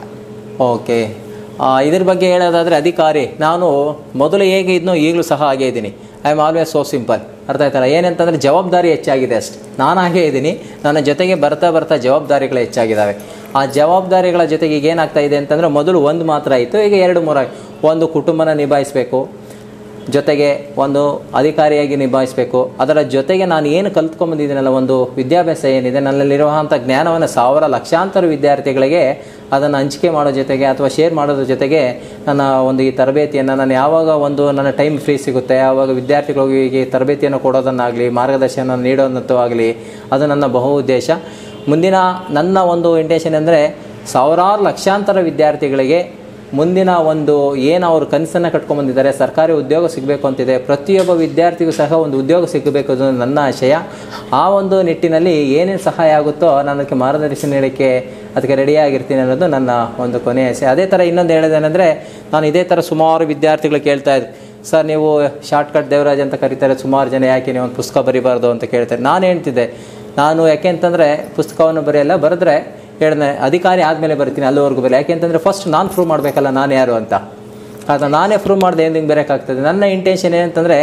ಓಕೆ ಆ, ಇದ್ರ ಬಗ್ಗೆ ಹೇಳೋದಾದರೆ ಅಧಿಕಾರಿ ನಾನು ಮೊದಲು ಹೇಗೆ ಇದ್ನೋ ಈಗಲೂ ಸಹ ಹಾಗೆ ಇದ್ದೀನಿ I am always so simple ಅರ್ಥ ಆಯ್ತಲ್ಲ ಏನಂತಂದರೆ ಜವಾಬ್ದಾರಿ ಹೆಚ್ಚಾಗಿದೆ ಅಷ್ಟೆ ನಾನು ಹಾಗೆ ಇದ್ದೀನಿ ನನ್ನ ಜೊತೆಗೆ ಬರ್ತಾ ಬರ್ತಾ ಜವಾಬ್ದಾರಿಗಳು ಹೆಚ್ಚಾಗಿದ್ದಾವೆ ಆ ಜವಾಬ್ದಾರಿಗಳ ಜೊತೆಗೆ ಈಗ ಏನಾಗ್ತಾ ಇದೆ ಅಂತಂದರೆ ಮೊದಲು ಒಂದು ಮಾತ್ರ ಆಯಿತು ಈಗ ಎರಡು ಮೂರು ಆಯ್ತು. ಒಂದು ಕುಟುಂಬನ ನಿಭಾಯಿಸಬೇಕು ಜೊತೆಗೆ ಒಂದು ಅಧಿಕಾರಿಯಾಗಿ ನಿಭಾಯಿಸಬೇಕು ಅದರ ಜೊತೆಗೆ ನಾನು ಏನು ಕಲ್ತ್ಕೊಂಡ್ಬಂದಿದ್ದೀನಲ್ಲ ಒಂದು ವಿದ್ಯಾಭ್ಯಾಸ ಏನಿದೆ ನನ್ನಲ್ಲಿರುವಂಥ ಜ್ಞಾನವನ್ನು ಸಾವಿರ ಲಕ್ಷಾಂತರ ವಿದ್ಯಾರ್ಥಿಗಳಿಗೆ ಅದನ್ನು ಹಂಚಿಕೆ ಮಾಡೋ ಜೊತೆಗೆ ಅಥವಾ ಶೇರ್ ಮಾಡೋದ್ರ ಜೊತೆಗೆ ನನ್ನ ಒಂದು ಈ ತರಬೇತಿಯನ್ನು ನಾನು ಯಾವಾಗ ಒಂದು ನನ್ನ ಟೈಮ್ ಫ್ರೀ ಸಿಗುತ್ತೆ ಆವಾಗ ವಿದ್ಯಾರ್ಥಿಗಳಿಗೆ ತರಬೇತಿಯನ್ನು ಕೊಡೋದನ್ನಾಗಲಿ ಮಾರ್ಗದರ್ಶನ ನೀಡೋದಂತೂ ಆಗಲಿ ಅದು ನನ್ನ ಬಹು ಉದ್ದೇಶ ಮುಂದಿನ ನನ್ನ ಒಂದು ಇಂಟೆನ್ಷನ್ ಅಂದರೆ ಸಾವಿರಾರು ಲಕ್ಷಾಂತರ ವಿದ್ಯಾರ್ಥಿಗಳಿಗೆ ಮುಂದಿನ ಒಂದು ಏನು ಅವರು ಕನಸನ್ನು ಕಟ್ಕೊಂಡ್ಬಂದಿದ್ದಾರೆ ಸರ್ಕಾರಿ ಉದ್ಯೋಗ ಸಿಗಬೇಕು ಅಂತಿದೆ ಪ್ರತಿಯೊಬ್ಬ ವಿದ್ಯಾರ್ಥಿಗೂ ಸಹ ಒಂದು ಉದ್ಯೋಗ ಸಿಗಬೇಕು ಅನ್ನೋದು ನನ್ನ ಆಶಯ ಆ ಒಂದು ನಿಟ್ಟಿನಲ್ಲಿ ಏನೇನು ಸಹಾಯ ಆಗುತ್ತೋ ನಾನು ಅದಕ್ಕೆ ಮಾರ್ಗದರ್ಶನ ನೀಡೋಕ್ಕೆ ಅದಕ್ಕೆ ರೆಡಿಯಾಗಿರ್ತೀನಿ ಅನ್ನೋದು ನನ್ನ ಒಂದು ಕೊನೆಯ ಆಸೆ ಅದೇ ಥರ ಇನ್ನೊಂದು ಹೇಳೋದೇನೆಂದರೆ ನಾನು ಇದೇ ಥರ ಸುಮಾರು ವಿದ್ಯಾರ್ಥಿಗಳು ಕೇಳ್ತಾ ಇದ್ರು ಸರ್ ನೀವು ಶಾರ್ಟ್ ಕಟ್ ದೇವರಾಜ್ ಅಂತ ಕರೀತಾರೆ ಸುಮಾರು ಜನ ಯಾಕೆ ನೀವು ಒಂದು ಪುಸ್ತಕ ಬರಿಬಾರ್ದು ಅಂತ ಕೇಳ್ತಾರೆ ನಾನು ಹೇಳ್ತಿದ್ದೆ ನಾನು ಯಾಕೆ ಅಂತಂದರೆ ಪುಸ್ತಕವನ್ನು ಬರೆಯಲ್ಲ ಬರೆದ್ರೆ ಹೇಳಿದೆ ಅಧಿಕಾರಿ ಆದಮೇಲೆ ಬರ್ತೀನಿ ಅಲ್ಲಿವರೆಗೂ ಬರಲ್ಲ ಯಾಕೆಂತಂದರೆ ಫಸ್ಟ್ ನಾನು ಪ್ರೂವ್ ಮಾಡಬೇಕಲ್ಲ ನಾನು ಯಾರು ಅಂತ ಅದನ್ನು ನಾನೇ ಪ್ರೂವ್ ಮಾಡಿದೆ ಏನು ಹಿಂಗೆ ಬರೋಕ್ಕಾಗ್ತದೆ ನನ್ನ ಇಂಟೆನ್ಷನ್ ಏನಂತಂದರೆ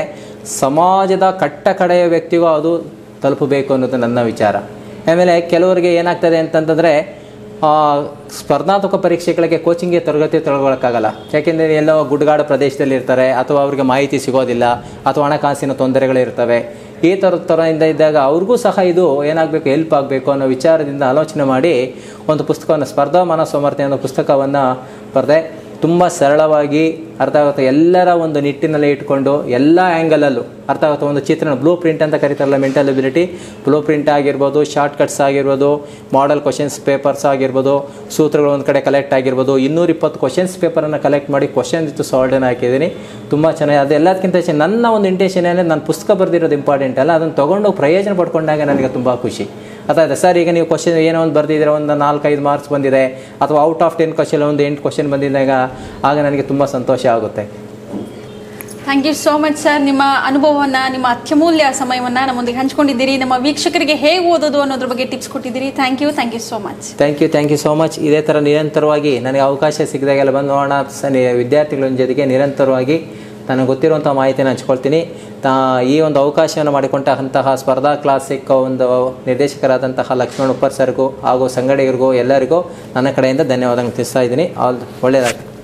ಸಮಾಜದ ಕಟ್ಟ ಕಡೆಯ ವ್ಯಕ್ತಿಗೂ ಅದು ತಲುಪಬೇಕು ಅನ್ನೋದು ನನ್ನ ವಿಚಾರ ಆಮೇಲೆ ಕೆಲವರಿಗೆ ಏನಾಗ್ತದೆ ಅಂತಂತಂದರೆ ಆ, ಸ್ಪರ್ಧಾತ್ಮಕ ಪರೀಕ್ಷೆಗಳಿಗೆ ಕೋಚಿಂಗ್ಗೆ ತರಗತಿ ತೊಗೊಳಕ್ಕಾಗಲ್ಲ ಯಾಕೆಂದರೆ ಎಲ್ಲೋ ಗುಡ್ಗಾಡು ಪ್ರದೇಶದಲ್ಲಿ ಇರ್ತಾರೆ ಅಥವಾ ಅವ್ರಿಗೆ ಮಾಹಿತಿ ಸಿಗೋದಿಲ್ಲ ಅಥವಾ ಹಣಕಾಸಿನ ತೊಂದರೆಗಳಿರ್ತವೆ ಈ ಥರದ ಥರದಿಂದ ಇದ್ದಾಗ ಅವ್ರಿಗೂ ಸಹ ಇದು ಏನಾಗಬೇಕು ಹೆಲ್ಪ್ ಆಗಬೇಕು ಅನ್ನೋ ವಿಚಾರದಿಂದ ಆಲೋಚನೆ ಮಾಡಿ ಒಂದು ಪುಸ್ತಕವನ್ನು ಸ್ಪರ್ಧಾ ಮನಸ್ಸಮರ್ಥೆ ಅನ್ನೋ ಪುಸ್ತಕವನ್ನು ಬರೆದೆ ತುಂಬ ಸರಳವಾಗಿ ಅರ್ಥ ಆಗುತ್ತೆ ಎಲ್ಲರ ಒಂದು ನಿಟ್ಟಿನಲ್ಲಿ ಇಟ್ಕೊಂಡು ಎಲ್ಲ ಆ್ಯಂಗಲಲ್ಲೂ ಅರ್ಥ ಆಗುತ್ತೆ ಒಂದು ಚಿತ್ರಣ ಬ್ಲೂ ಪ್ರಿಂಟ್ ಅಂತ ಕರೀತಾರಲ್ಲ ಮೆಂಟಲ್ ಎಬಿಲಿಟಿ ಬ್ಲೂ ಪ್ರಿಂಟ್ ಆಗಿರ್ಬೋದು ಶಾರ್ಟ್ ಕಟ್ಸ್ ಆಗಿರ್ಬೋದು ಮಾಡೆಲ್ ಕ್ವಶನ್ಸ್ ಪೇಪರ್ಸ್ ಆಗಿರ್ಬೋದು ಸೂತ್ರಗಳು ಒಂದು ಕಡೆ ಕಲೆಕ್ಟ್ ಆಗಿರ್ಬೋದು ಇನ್ನೂರ ಇಪ್ಪತ್ತು ಕ್ವಶನ್ಸ್ ಪೇಪರನ್ನು ಕಲೆಕ್ಟ್ ಮಾಡಿ ಕ್ವಶನ್ ಇತ್ತು ಸಾಲ್ಡನ್ನು ಹಾಕಿದ್ದೀನಿ ತುಂಬ ಚೆನ್ನಾಗಿ ಅದು ಎಲ್ಲದಕ್ಕಿಂತ ಹೆಚ್ಚು ನನ್ನ ಒಂದು ಇಂಟೆನ್ಷನ್ ಏನೇ ನಾನು ಪುಸ್ತಕ ಬರೆದಿರೋದು ಇಂಪಾರ್ಟೆಂಟ್ ಅಲ್ಲ ಅದನ್ನು ತೊಗೊಂಡು ಪ್ರಯೋಜನ ಪಡ್ಕೊಂಡಾಗ ನನಗೆ ತುಂಬ ಖುಷಿ ಅದಾಯ್ತು ಸರ್ ಈಗ ನೀವು ಕ್ವಶನ್ ಏನೋ ಒಂದು ಬರ್ದಿದ್ದೀರ ಒಂದು ನಾಲ್ಕೈದು ಮಾರ್ಕ್ಸ್ ಬಂದಿದೆ ಅಥವಾ ಔಟ್ ಆಫ್ ಟೆನ್ ಕ್ವಶನ್ ಒಂದು ಎಂಟು ಕ್ವಶನ್ ಬಂದಿದ್ದಾಗ ಆಗ ನನಗೆ ತುಂಬ ಸಂತೋಷ ಆಗುತ್ತೆ thank you so much sir ನಿಮ್ಮ ಅನುಭವವನ್ನು ನಿಮ್ಮ ಅತ್ಯಮೂಲ್ಯ ಸಮಯವನ್ನು ನಮ್ಮೊಂದಿಗೆ ಹಂಚ್ಕೊಂಡಿದ್ದೀರಿ ನಮ್ಮ ವೀಕ್ಷಕರಿಗೆ ಹೇಗೆ ಓದೋದು ಅನ್ನೋದ್ರ ಬಗ್ಗೆ ಟಿಪ್ಸ್ ಕೊಟ್ಟಿದ್ದೀರಿ thank you thank you so much thank you thank you so much ಇದೇ ಥರ ನಿರಂತರವಾಗಿ ನನಗೆ ಅವಕಾಶ ಸಿಕ್ಕಿದಾಗೆಲ್ಲ ಬಂದು ನೋಡೋಣ ಸ- ನಿ- ವಿದ್ಯಾರ್ಥಿಗಳ ಜೊತೆಗೆ ನಿರಂತರವಾಗಿ ನನಗೆ ಗೊತ್ತಿರುವಂಥ ಮಾಹಿತಿನ ಹಂಚ್ಕೊಳ್ತೀನಿ ತಾ ಈ ಒಂದು ಅವಕಾಶವನ್ನು ಮಾಡಿಕೊಂಡಂತಹ ಸ್ಪರ್ಧಾ ಕ್ಲಾಸಿಕ್ ಒಂದು ನಿರ್ದೇಶಕರಾದಂತಹ ಲಕ್ಷ್ಮಣ್ ಉಪ್ಪರ್ ಸರ್ಗೂ ಹಾಗೂ ಸಂಗಡಿಗರಿಗೂ ಎಲ್ಲರಿಗೂ ನನ್ನ ಕಡೆಯಿಂದ ಧನ್ಯವಾದಗಳು ತಿಳಿಸ್ತಾ ಇದ್ದೀನಿ ಆಲ್ ಒಳ್ಳೆಯದಾಗ್ತದೆ